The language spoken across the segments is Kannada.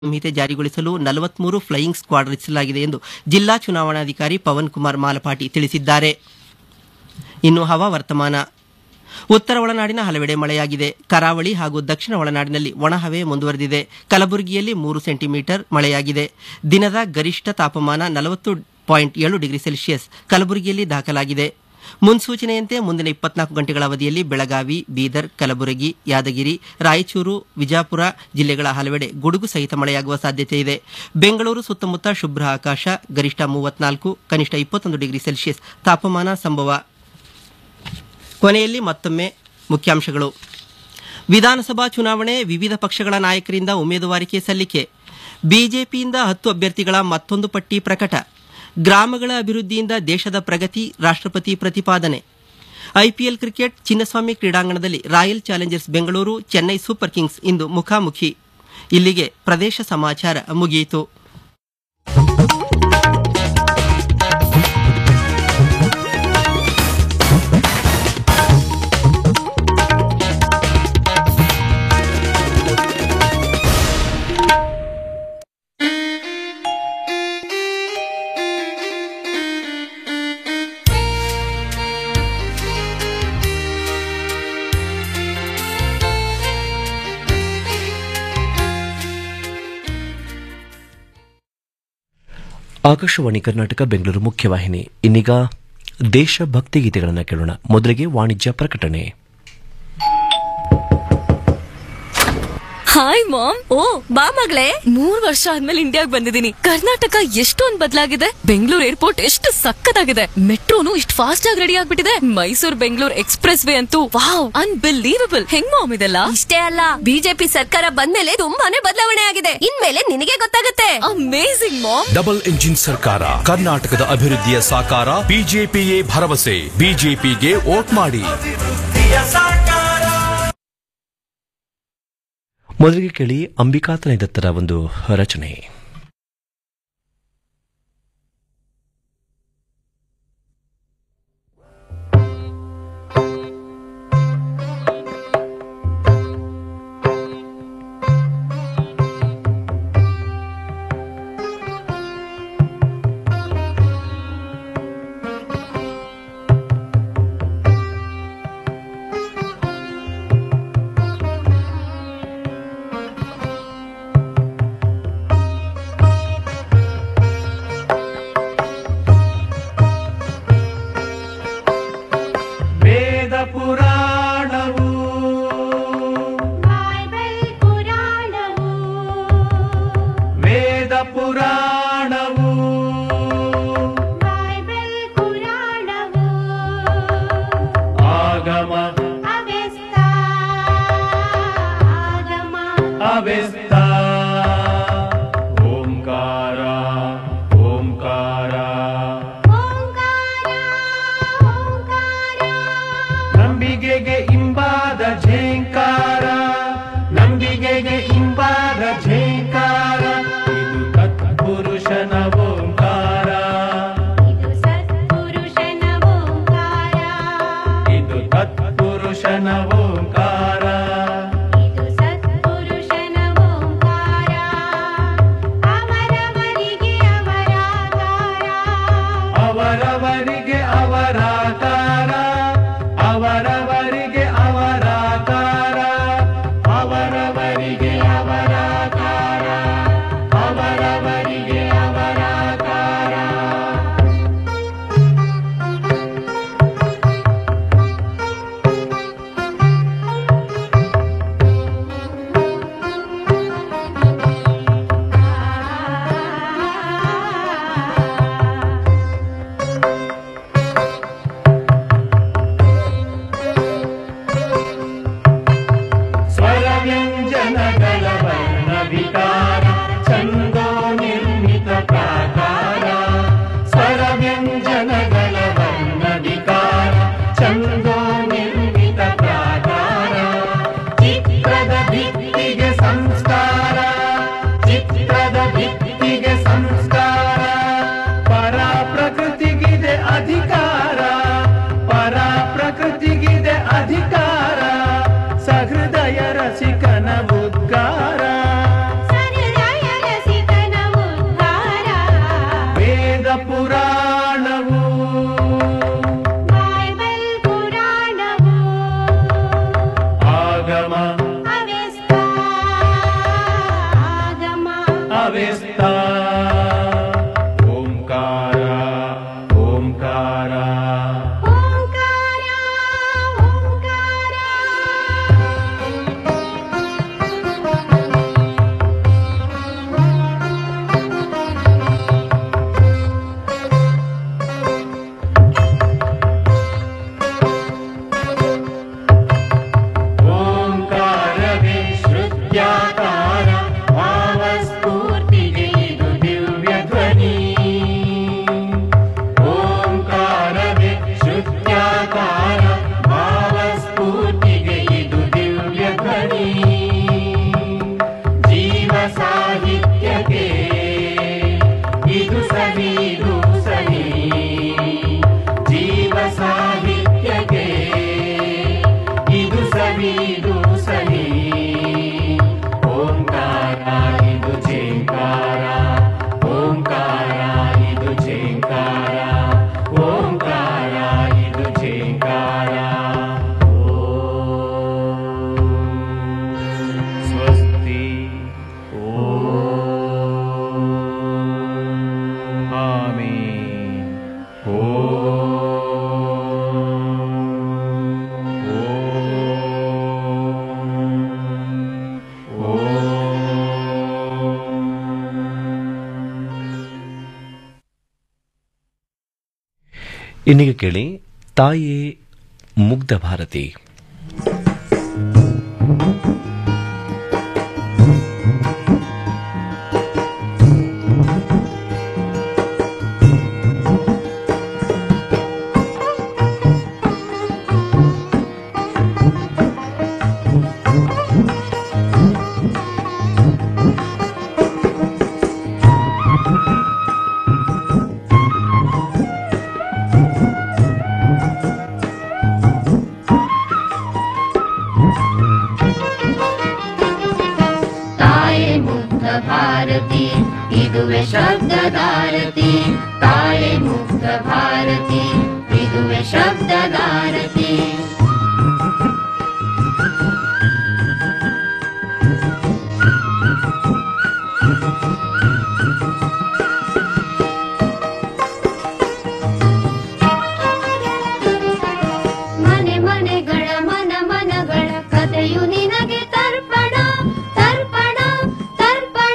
ಸಂಹಿತೆ ಜಾರಿಗೊಳಿಸಲು ನಲವತ್ಮೂರು ಫ್ಲೈಯಿಂಗ್ ಸ್ಕ್ವಾಡ್ ರಚಿಸಲಾಗಿದೆ ಎಂದು ಜಿಲ್ಲಾ ಚುನಾವಣಾಧಿಕಾರಿ ಪವನ್ ಕುಮಾರ್ ಮಾಲಪಾಟಿ ತಿಳಿಸಿದ್ದಾರೆ ಇನ್ನು ಹವಾವರ್ತಮಾನ ಉತ್ತರ ಒಳನಾಡಿನ ಹಲವೆಡೆ ಮಳೆಯಾಗಿದೆ ಕರಾವಳಿ ಹಾಗೂ ದಕ್ಷಿಣ ಒಳನಾಡಿನಲ್ಲಿ ಒಣಹವೆ ಮುಂದುವರೆದಿದೆ ಕಲಬುರಗಿಯಲ್ಲಿ ಮೂರು ಸೆಂಟಿಮೀಟರ್ ಮಳೆಯಾಗಿದೆ ದಿನದ ಗರಿಷ್ಠ ತಾಪಮಾನ ನಲವತ್ತು ಪಾಯಿಂಟ್ ಏಳು ಡಿಗ್ರಿ ಸೆಲ್ಸಿಯಸ್ ಕಲಬುರಗಿಯಲ್ಲಿ ದಾಖಲಾಗಿದೆ ಮುನ್ಸೂಚನೆಯಂತೆ ಮುಂದಿನ ಇಪ್ಪತ್ನಾಲ್ಕು ಗಂಟೆಗಳ ಅವಧಿಯಲ್ಲಿ ಬೆಳಗಾವಿ ಬೀದರ್ ಕಲಬುರಗಿ ಯಾದಗಿರಿ ರಾಯಚೂರು ವಿಜಾಪುರ ಜಿಲ್ಲೆಗಳ ಹಲವೆಡೆ ಗುಡುಗು ಸಹಿತ ಮಳೆಯಾಗುವ ಸಾಧ್ಯತೆ ಇದೆ ಬೆಂಗಳೂರು ಸುತ್ತಮುತ್ತ ಶುಭ್ರ ಆಕಾಶ ಗರಿಷ್ಠ ಮೂವತ್ನಾಲ್ಕು ಕನಿಷ್ಠ ಇಪ್ಪತ್ತೊಂದು ಡಿಗ್ರಿ ಸೆಲ್ಸಿಯಸ್ ತಾಪಮಾನ ಸಂಭವ ಕೊನೆಯಲ್ಲಿ ಮತ್ತೊಮ್ಮೆ ಮುಖ್ಯಾಂಶಗಳು ವಿಧಾನಸಭಾ ಚುನಾವಣೆ ವಿವಿಧ ಪಕ್ಷಗಳ ನಾಯಕರಿಂದ ಉಮೇದುವಾರಿಕೆ ಸಲ್ಲಿಕೆ ಬಿಜೆಪಿಯಿಂದ ಹತ್ತು ಅಭ್ಯರ್ಥಿಗಳ ಮತ್ತೊಂದು ಪಟ್ಟಿ ಪ್ರಕಟ ಗ್ರಾಮಗಳ ಅಭಿವೃದ್ಧಿಯಿಂದ ದೇಶದ ಪ್ರಗತಿ ರಾಷ್ಟ್ರಪತಿ ಪ್ರತಿಪಾದನೆ ಐಪಿಎಲ್ ಕ್ರಿಕೆಟ್ ಚಿನ್ನಸ್ವಾಮಿ ಕ್ರೀಡಾಂಗಣದಲ್ಲಿ Royal Challengers Bengaluru Chennai Super Kings ಇಂದು ಮುಖಾಮುಖಿ ಇಲ್ಲಿಗೆ ಪ್ರದೇಶ ಸಮಾಚಾರ ಮುಗಿಯಿತು ಆಕಾಶವಾಣಿ ಕರ್ನಾಟಕ ಬೆಂಗಳೂರು ಮುಖ್ಯವಾಹಿನಿ ಇನ್ನೀಗ ದೇಶಭಕ್ತಿ ಗೀತೆಗಳನ್ನು ಕೇಳೋಣ ಮೊದಲಿಗೆ ವಾಣಿಜ್ಯ ಪ್ರಕಟಣೆ ಹಾಯ್ ಮಾಮ್ ಓ ಬಾ ಮಗಳೇ ಮೂರ್ ವರ್ಷ ಆದ್ಮೇಲೆ ಇಂಡಿಯಾಗ್ ಬಂದಿದ್ದೀನಿ ಕರ್ನಾಟಕ ಎಷ್ಟೊಂದ್ ಬದಲಾಗಿದೆ ಬೆಂಗಳೂರು ಏರ್ಪೋರ್ಟ್ ಎಷ್ಟು ಸಕ್ಕತ್ತಾಗಿದೆ ಮೆಟ್ರೋನು ಇಷ್ಟು ಫಾಸ್ಟ್ ಆಗಿ ರೆಡಿ ಆಗ್ಬಿಟ್ಟಿದೆ ಮೈಸೂರು ಬೆಂಗಳೂರು ಎಕ್ಸ್ಪ್ರೆಸ್ ವೇ ಅಂತೂ ವಾವ್ ಅನ್ಬಿಲೀವಬಲ್ ಹೆಂಗ್ ಮಾಮ್ ಇದೆಲ್ಲ ಇಷ್ಟೇ ಅಲ್ಲ ಬಿಜೆಪಿ ಸರ್ಕಾರ ಬಂದ್ಮೇಲೆ ತುಂಬಾನೇ ಬದಲಾವಣೆ ಆಗಿದೆ ಇನ್ಮೇಲೆ ನಿನಗೆ ಗೊತ್ತಾಗುತ್ತೆ ಅಮೇಸಿಂಗ್ ಮಾಮ್ ಡಬಲ್ ಎಂಜಿನ್ ಸರ್ಕಾರ ಕರ್ನಾಟಕದ ಅಭಿವೃದ್ಧಿಯ ಸಾಕಾರ ಬಿಜೆಪಿಯೇ ಭರವಸೆ ಬಿಜೆಪಿಗೆ ವೋಟ್ ಮಾಡಿ ಮೊದಲಿಗೆ ಕೇಳಿ ಅಂಬಿಕಾತನ ದತ್ತರ ಒಂದು ರಚನೆ ವೇದ ಪುರಾಣವು ಬೈಬಲ್ ಪುರಾಣವು ವೇದ ಪುರಾಣವು ಬೈಬಲ್ ಪುರಾಣವು ಆಗಮ ಅವ್ಯಸ್ತ ಆಗಮ ಅವೆಸ್ತ ಓಂಕಾರ ಓಂಕಾರ ಓಂಕಾರ ಓಂಕಾರ ನಂಬಿಗೆಗೆ ಇಂಬಾದ ಝೇಂಕಾರ ನಂಬಿಗೆಗೆ ಇಂಬಾದ ಝೇಂಕಾರ ಇದು ತತ್ಪುರುಷ ಭಾವೆಸ್ತ ಓಂಕಾರ ಓಂಕಾರ ಓಂಕಾರ ಓಂಕಾರ ಓಂಕಾರವೇ ಶ್ರುತ್ಯಾಕಾರ ಭಾವಸ್ಫೂರ್ತಿಗೆ ಇದು ದಿವ್ಯ ಧ್ವನಿ ಓಂಕಾರವೇ ಶ್ರುತ್ಯಾಕಾರ ಭಾವಸ್ಫೂರ್ತಿಗೆ ಇದು ದಿವ್ಯ ಧ್ವನಿ ಜೀವ ಸಾಹಿತ್ಯಕ್ಕೆ ಇದು ಸಹಿ ಇದು ಸಹಿ ಜೀವ ಸಾಹಿತ್ಯಕ್ಕೆ ಇದು ಸಹಿ ಇದು ಸಹಿ ಓಂಕಾರ ಇದು ಜೇಂಕಾರ ಓಂಕಾರ ಇದು ಜೇಂಕಾರ ಓಂಕಾರ ಇದು ಜೇಂಕಾರ ಸ್ವಸ್ತಿ ಓಂ ಆಮೀನ್ ಇನ್ನೀಗ ಕೇಳಿ ತಾಯೇ ಮುಗ್ಧ ಭಾರತಿ ತಾಯೇ ಮುಗ್ಧ ಭಾರತಿ ಇದುವೆ ಶಬ್ದದಾರತಿ ತಾಯೇ ಮುಗ್ಧ ಭಾರತಿ ಇದುವೆ ಶಬ್ದದಾರತಿ ಮನೆ ಮನೆಗಳ ಮನ ಮನಗಳ ಕಥೆಯು ನಿನಗೆ ತರ್ಪಣ ತರ್ಪಣ ತರ್ಪಣ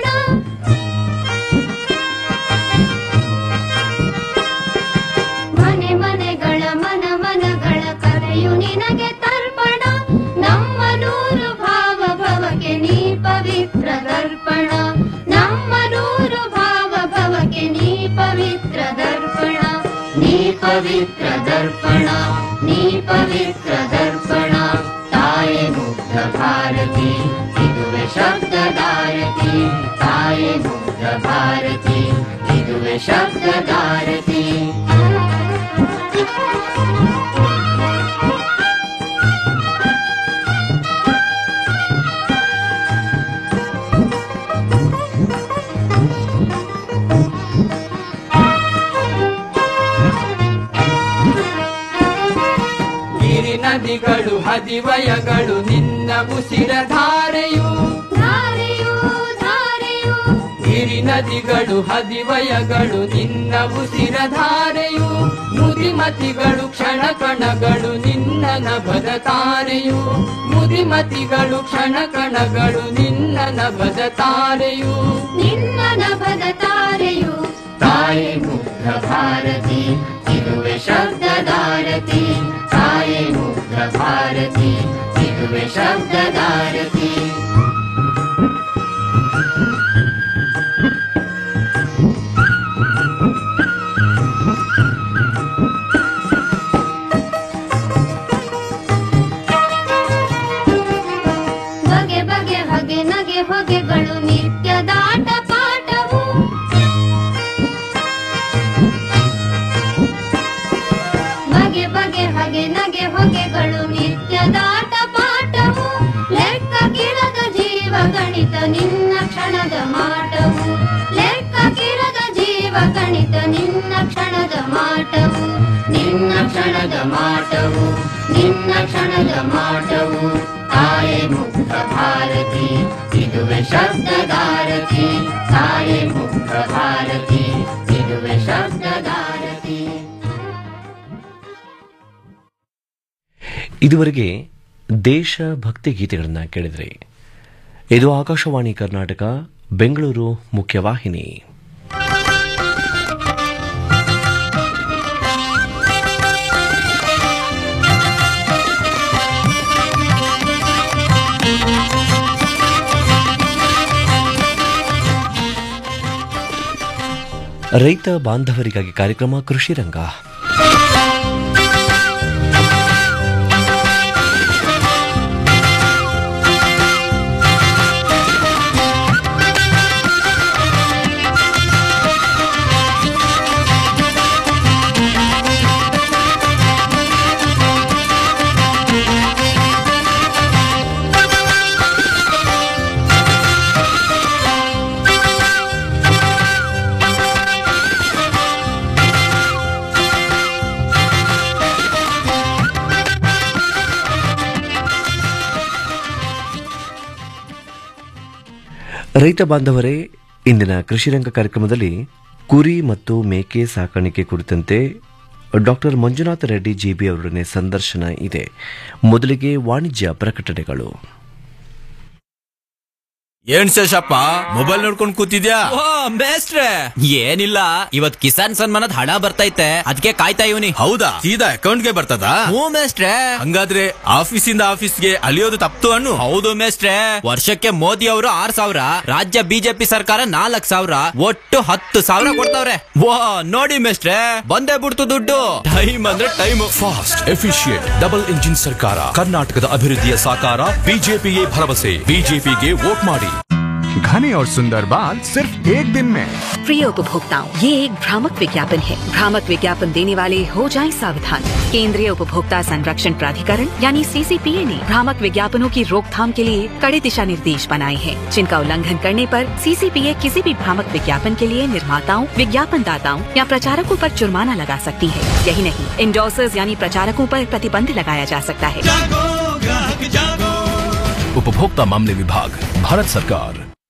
ಮನೆ ಮನೆಗಳ ಮನ ಮನಗಳ ಕಥೆಯು ನಿನಗೆ ತರ್ಪಣ ನಮ್ಮ ನೂರು ಭಾವ ಭವಕ್ಕೆ ನೀ ಪವಿತ್ರ ದರ್ಪಣ ನಮ್ಮ ನೂರು ಭಾವ ಭವಕ್ಕೆ ನೀ ಪವಿತ್ರ ದರ್ಪಣ ನೀ ಪವಿತ್ರ ದರ್ಪಣ ನೀ ಪವಿತ್ರ ದರ್ಪಣ ತಾಯೇ ಮುಗ್ಧ ಭಾರತಿ ಇದುವೆ ಶಬ್ದದಾರತಿ ತಾಯೇ ಮುಗ್ಧ ಭಾರತಿ ಇದುವೆ ಶಬ್ದದಾರತಿ ಗಿರಿ ನದಿಗಳು ಹದಿವಯಗಳು ನಿನ್ನ ಉಸಿರ ಧಾರೆಯು ಧಾರೆಯು ಧಾರೆಯು ಗಿರಿ ನದಿಗಳು ಹದಿವಯಗಳು ನಿನ್ನ ಉಸಿರ ಧಾರೆಯು ಮುದಿಮತಿಗಳು ಕ್ಷಣ ಕಣಗಳು ನಿನ್ನ ನಭದ ತಾರೆಯು ಮುದಿಮತಿಗಳು ಕ್ಷಣ ಕಣಗಳು ನಿನ್ನ ನಭದ ತಾರೆಯು ನಿನ್ನ ನಭದ ತಾರೆಯು ತಾಯೇ ಮುಗ್ಧ ಭಾರತಿ ಇದುವೆ ಶಬ್ದದಾರತಿ ತಾಯೇ ಮುಗ್ಧ ಭಾರತಿ ಇದುವೆ ಶಬ್ದದಾರತಿ ಬಗೆ ಬಗೆ ಹಗೆ ನಗೆ ಹೊಗೆಗಳು ನಿತ್ಯದಾಟ ಪಾಠವು ಬಗೆ ಬಗೆ ಹಗೆ ನಗೆ ಹೊಗೆಗಳು ನಿತ್ಯದಾಟ ಪಾಠವು ಲೆಕ್ಕ ಕಿಳದ ಜೀವ ಗಣಿತ ನಿನ್ನ ಕ್ಷಣದ ಮಾಟವು ಲೆಕ್ಕ ಕಿಳದ ಜೀವ ಗಣಿತ ನಿನ್ನ ಕ್ಷಣದ ಮಾಟವು ನಿನ್ನ ಕ್ಷಣದ ಮಾಟವು ನಿನ್ನ ಕ್ಷಣದ ಮಾಟವು ತಾಯೇ ಮುಕ್ತ ಭಾರತಿ ಇದುವೆ ಶಬ್ದದಾರತಿ ತಾಯೇ ಇದುವರೆಗೆ ದೇಶ ಭಕ್ತಿ ಗೀತೆಗಳನ್ನು ಕೇಳಿದ್ರಿ ಇದು ಆಕಾಶವಾಣಿ ಕರ್ನಾಟಕ ಬೆಂಗಳೂರು ಮುಖ್ಯವಾಹಿನಿ ರೈತ ಬಾಂಧವರಿಗಾಗಿ ಕಾರ್ಯಕ್ರಮ ಕೃಷಿ ರಂಗ ರೈತ ಬಾಂಧವರೇ ಇಂದಿನ ಕೃಷಿ ರಂಗ ಕಾರ್ಯಕ್ರಮದಲ್ಲಿ ಕುರಿ ಮತ್ತು ಮೇಕೆ ಸಾಕಾಣಿಕೆ ಕುರಿತಂತೆ ಡಾಕ್ಟರ್ ಮಂಜುನಾಥ ರೆಡ್ಡಿ ಜಿಬಿ ಅವರೊಡನೆ ಸಂದರ್ಶನ ಇದೆ ಮೊದಲಿಗೆ ವಾಣಿಜ್ಯ ಪ್ರಕಟಣೆಗಳು ಏನ್ ಶೇಷಪ್ಪ ಮೊಬೈಲ್ ನೋಡ್ಕೊಂಡ್ ಕೂತಿದ್ಯಾ ಓ ಬೇಸ್ಟ್ರೆ ಏನಿಲ್ಲ ಇವತ್ ಕಿಸಾನ್ ಸನ್ಮಾನದ ಹಣ ಬರ್ತೈತೆ ಅದಕ್ಕೆ ಕಾಯ್ತಾ ಇವನಿ ಹೌದಾ ಸೀದಾ ಅಕೌಂಟ್ಗೆ ಬರ್ತದಾ ಹ್ಞೂ ಮೇಸ್ಟ್ರೆ ಹಂಗಾದ್ರೆ ಆಫೀಸಿಂದ ಆಫೀಸ್ಗೆ ಅಲಿಯೋದು ತಪ್ತು ಅನ್ನು ಹೌದು ಮೇಸ್ಟ್ರೆ ವರ್ಷಕ್ಕೆ ಮೋದಿ ಅವರು ಆರ್ ಸಾವಿರ ರಾಜ್ಯ ಬಿಜೆಪಿ ಸರ್ಕಾರ ನಾಲ್ಕ್ ಸಾವಿರ ಒಟ್ಟು ಹತ್ತು ಸಾವಿರ ಕೊಡ್ತಾವ್ರೆ ವಾ ನೋಡಿ ಮೇಸ್ಟ್ರೆ ಬಂದೇ ಬಿಡ್ತು ದುಡ್ಡು ಟೈಮ್ ಅಂದ್ರೆ time fast efficient double engine ಸರ್ಕಾರ ಕರ್ನಾಟಕದ ಅಭಿವೃದ್ಧಿಯ ಸಾಕಾರ ಬಿಜೆಪಿಗೆ ಭರವಸೆ ಬಿಜೆಪಿಗೆ ವೋಟ್ ಮಾಡಿ घने और सुंदर बाल सिर्फ एक दिन में प्रिय उपभोक्ताओं ये एक भ्रामक विज्ञापन है भ्रामक विज्ञापन देने वाले हो जाएं सावधान केंद्रीय उपभोक्ता संरक्षण प्राधिकरण यानी सीसीपीए ने भ्रामक विज्ञापनों की रोकथाम के लिए कड़े दिशा निर्देश बनाए हैं जिनका उल्लंघन करने पर सीसीपीए किसी भी भ्रामक विज्ञापन के लिए निर्माताओं विज्ञापन दाताओं या प्रचारकों पर जुर्माना लगा सकती है यही नहीं इंडोसर्स यानी प्रचारकों पर प्रतिबंध लगाया जा सकता है उपभोक्ता मामले विभाग भारत सरकार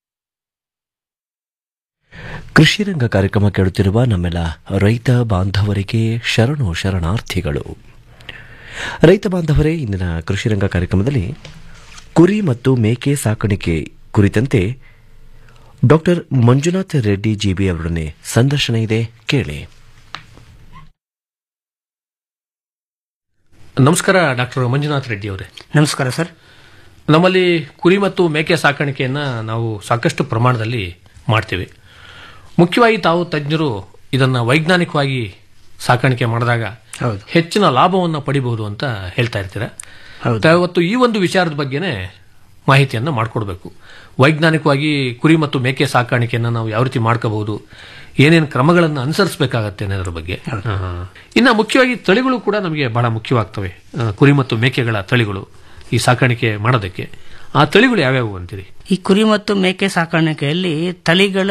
ಕೃಷಿ ರಂಗ ಕಾರ್ಯಕ್ರಮ ಕೇಳುತ್ತಿರುವ ನಮ್ಮೆಲ್ಲ ರೈತ ಬಾಂಧವರಿಗೆ ಶರಣು ಶರಣಾರ್ಥಿಗಳು ರೈತ ಬಾಂಧವರೇ ಇಂದಿನ ಕೃಷಿ ರಂಗ ಕಾರ್ಯಕ್ರಮದಲ್ಲಿ ಕುರಿ ಮತ್ತು ಮೇಕೆ ಸಾಕಾಣಿಕೆ ಕುರಿತಂತೆ ಡಾಕ್ಟರ್ ಮಂಜುನಾಥ್ ರೆಡ್ಡಿ ಜಿಬಿ ಅವರೊಡನೆ ಸಂದರ್ಶನ ಇದೆ ಕೇಳಿ ನಮಸ್ಕಾರ ಡಾಕ್ಟರ್ ಮಂಜುನಾಥ್ ರೆಡ್ಡಿ ಅವರೇ ನಮಸ್ಕಾರ ಸರ್ ನಮ್ಮಲ್ಲಿ ಕುರಿ ಮತ್ತು ಮೇಕೆ ಸಾಕಾಣಿಕೆಯನ್ನು ನಾವು ಸಾಕಷ್ಟು ಪ್ರಮಾಣದಲ್ಲಿ ಮಾಡ್ತೀವಿ ಮುಖ್ಯವಾಗಿ ತಾವು ತಜ್ಞರು ಇದನ್ನು ವೈಜ್ಞಾನಿಕವಾಗಿ ಸಾಕಾಣಿಕೆ ಮಾಡಿದಾಗ ಹೆಚ್ಚಿನ ಲಾಭವನ್ನು ಪಡಿಬಹುದು ಅಂತ ಹೇಳ್ತಾ ಇರ್ತೀರಾ ಇವತ್ತು ಈ ಒಂದು ವಿಚಾರದ ಬಗ್ಗೆನೇ ಮಾಹಿತಿಯನ್ನು ಮಾಡಿಕೊಡ್ಬೇಕು ವೈಜ್ಞಾನಿಕವಾಗಿ ಕುರಿ ಮತ್ತು ಮೇಕೆ ಸಾಕಾಣಿಕೆಯನ್ನು ನಾವು ಯಾವ ರೀತಿ ಮಾಡ್ಕೋಬಹುದು ಏನೇನು ಕ್ರಮಗಳನ್ನು ಅನುಸರಿಸಬೇಕಾಗತ್ತೆ ಅನ್ನೋದ್ರ ಬಗ್ಗೆ ಇನ್ನು ಮುಖ್ಯವಾಗಿ ತಳಿಗಳು ಕೂಡ ನಮಗೆ ಬಹಳ ಮುಖ್ಯವಾಗ್ತವೆ ಆ, ಕುರಿ ಮತ್ತು ಮೇಕೆಗಳ ತಳಿಗಳು ಈ ಸಾಕಾಣಿಕೆ ಮಾಡೋದಕ್ಕೆ ಆ ತಳಿಗಳು ಯಾವ್ಯಾವು ಅಂತೀರಿ ಈ ಕುರಿ ಮತ್ತು ಮೇಕೆ ಸಾಕಾಣಿಕೆಯಲ್ಲಿ ತಳಿಗಳ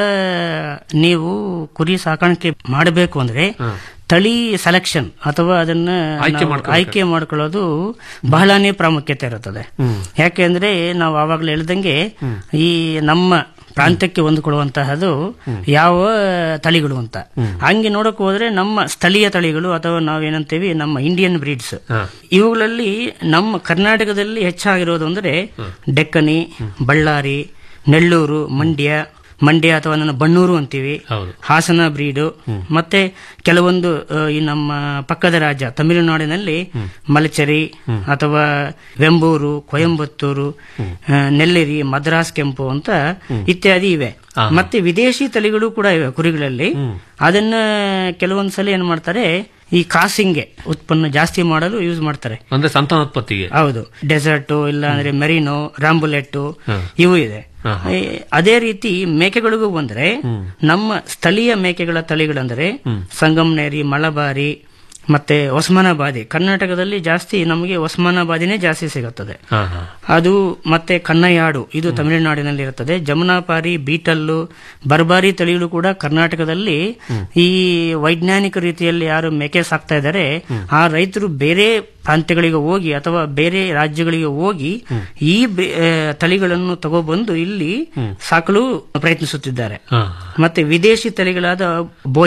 ನೀವು ಕುರಿ ಸಾಕಾಣಿಕೆ ಮಾಡಬೇಕು ಅಂದ್ರೆ ತಳಿ ಸೆಲೆಕ್ಷನ್ ಅಥವಾ ಅದನ್ನ ಆಯ್ಕೆ ನಾವು ಮಾಡ್ಕೊಳ್ಬೇಕು. ಆಯ್ಕೆ ಮಾಡ್ಕೊಳ್ಳೋದು ಬಹಳನೇ ಪ್ರಾಮುಖ್ಯತೆ ಇರುತ್ತದೆ ಯಾಕೆಂದ್ರೆ ನಾವು ಆವಾಗಲೇ ಹೇಳ್ದಂಗೆ ಈ ನಮ್ಮ ಪ್ರಾಂತ್ಯಕ್ಕೆ ಹೊಂದಿಕೊಳ್ಳುವಂತಹದ್ದು ಯಾವ ತಳಿಗಳು ಅಂತ ಹಂಗೆ ನೋಡಕ್ ಹೋದ್ರೆ ನಮ್ಮ ಸ್ಥಳೀಯ ತಳಿಗಳು ಅಥವಾ ನಾವೇನಂತೀವಿ ನಮ್ಮ ಇಂಡಿಯನ್ ಬ್ರೀಡ್ಸ್ ಇವುಗಳಲ್ಲಿ ನಮ್ಮ ಕರ್ನಾಟಕದಲ್ಲಿ ಹೆಚ್ಚಾಗಿರೋದು ಅಂದ್ರೆ ಡೆಕ್ಕನಿ ಬಳ್ಳಾರಿ ನೆಳ್ಳೂರು ಮಂಡ್ಯ ಮಂಡ್ಯ ಅಥವಾ ನನ್ನ ಬಣ್ಣೂರು ಅಂತೀವಿ ಹಾಸನ ಬ್ರೀಡು ಮತ್ತೆ ಕೆಲವೊಂದು ಆ, ಈ ನಮ್ಮ ಪಕ್ಕದ ರಾಜ್ಯ ತಮಿಳುನಾಡಿನಲ್ಲಿ ಮಲಚೇರಿ ಅಥವಾ ವೆಂಬೂರು ಕೊಯಂಬತ್ತೂರು ಆ, ನೆಲ್ಲಿರಿ ಮದ್ರಾಸ್ ಕೆಂಪು ಅಂತ ಇತ್ಯಾದಿ ಇವೆ ಮತ್ತೆ ವಿದೇಶಿ ತಳಿಗಳು ಕೂಡ ಇವೆ ಕುರಿಗಳಲ್ಲಿ ಅದನ್ನ ಕೆಲವೊಂದ್ಸಲ ಏನ್ ಮಾಡ್ತಾರೆ ಈ ಕಾಸಿಂಗ್ಗೆ ಉತ್ಪನ್ನ ಜಾಸ್ತಿ ಮಾಡಲು ಯೂಸ್ ಮಾಡ್ತಾರೆ ಅಂದ್ರೆ ಸಂತಾನೋತ್ಪತ್ತಿಗೆ ಹೌದು ಡೆಸರ್ಟ್ ಇಲ್ಲ ಅಂದ್ರೆ ಮೆರಿನೋ ರಾಂಬುಲೆಟ್ ಇವು ಇದೆ ಈ ಅದೇ ರೀತಿ ಮೇಕೆಗಳಿಗೂ ಬಂದ್ರೆ ನಮ್ಮ ಸ್ಥಳೀಯ ಮೇಕೆಗಳ ತಳಿಗಳಂದ್ರೆ ಸಂಗಮ್ನೇರಿ ಮಲಬಾರಿ ಮತ್ತೆ ಒಸ್ಮಾನಾಬಾದಿ ಕರ್ನಾಟಕದಲ್ಲಿ ಜಾಸ್ತಿ ನಮಗೆ ಒಸ್ಮಾನಾಬಾದಿನೇ ಜಾಸ್ತಿ ಸಿಗುತ್ತದೆ ಅದು ಮತ್ತೆ ಕನ್ನಯಾಡು ಇದು ತಮಿಳುನಾಡಿನಲ್ಲಿ ಇರುತ್ತದೆ ಜಮುನಾಪಾರಿ ಬೀಟಲ್ಲು ಬರ್ಬಾರಿ ತಳಿಗಳು ಕೂಡ ಕರ್ನಾಟಕದಲ್ಲಿ ಈ ವೈಜ್ಞಾನಿಕ ರೀತಿಯಲ್ಲಿ ಯಾರು ಮೇಕೆ ಸಾಕ್ತಾ ಇದ್ದಾರೆ ಆ ರೈತರು ಬೇರೆ ಪ್ರಾಂತ್ಯಗಳಿಗೆ ಹೋಗಿ ಅಥವಾ ಬೇರೆ ರಾಜ್ಯಗಳಿಗೆ ಹೋಗಿ ಈ ಬೆ- ಆ, ತಳಿಗಳನ್ನು ತಗೊಬಂದು ಇಲ್ಲಿ ಸಾಕಲು ಪ್ರಯತ್ನಿಸುತ್ತಿದ್ದಾರೆ ಮತ್ತೆ ವಿದೇಶಿ ತಳಿಗಳಾದ ಬೋಯರ್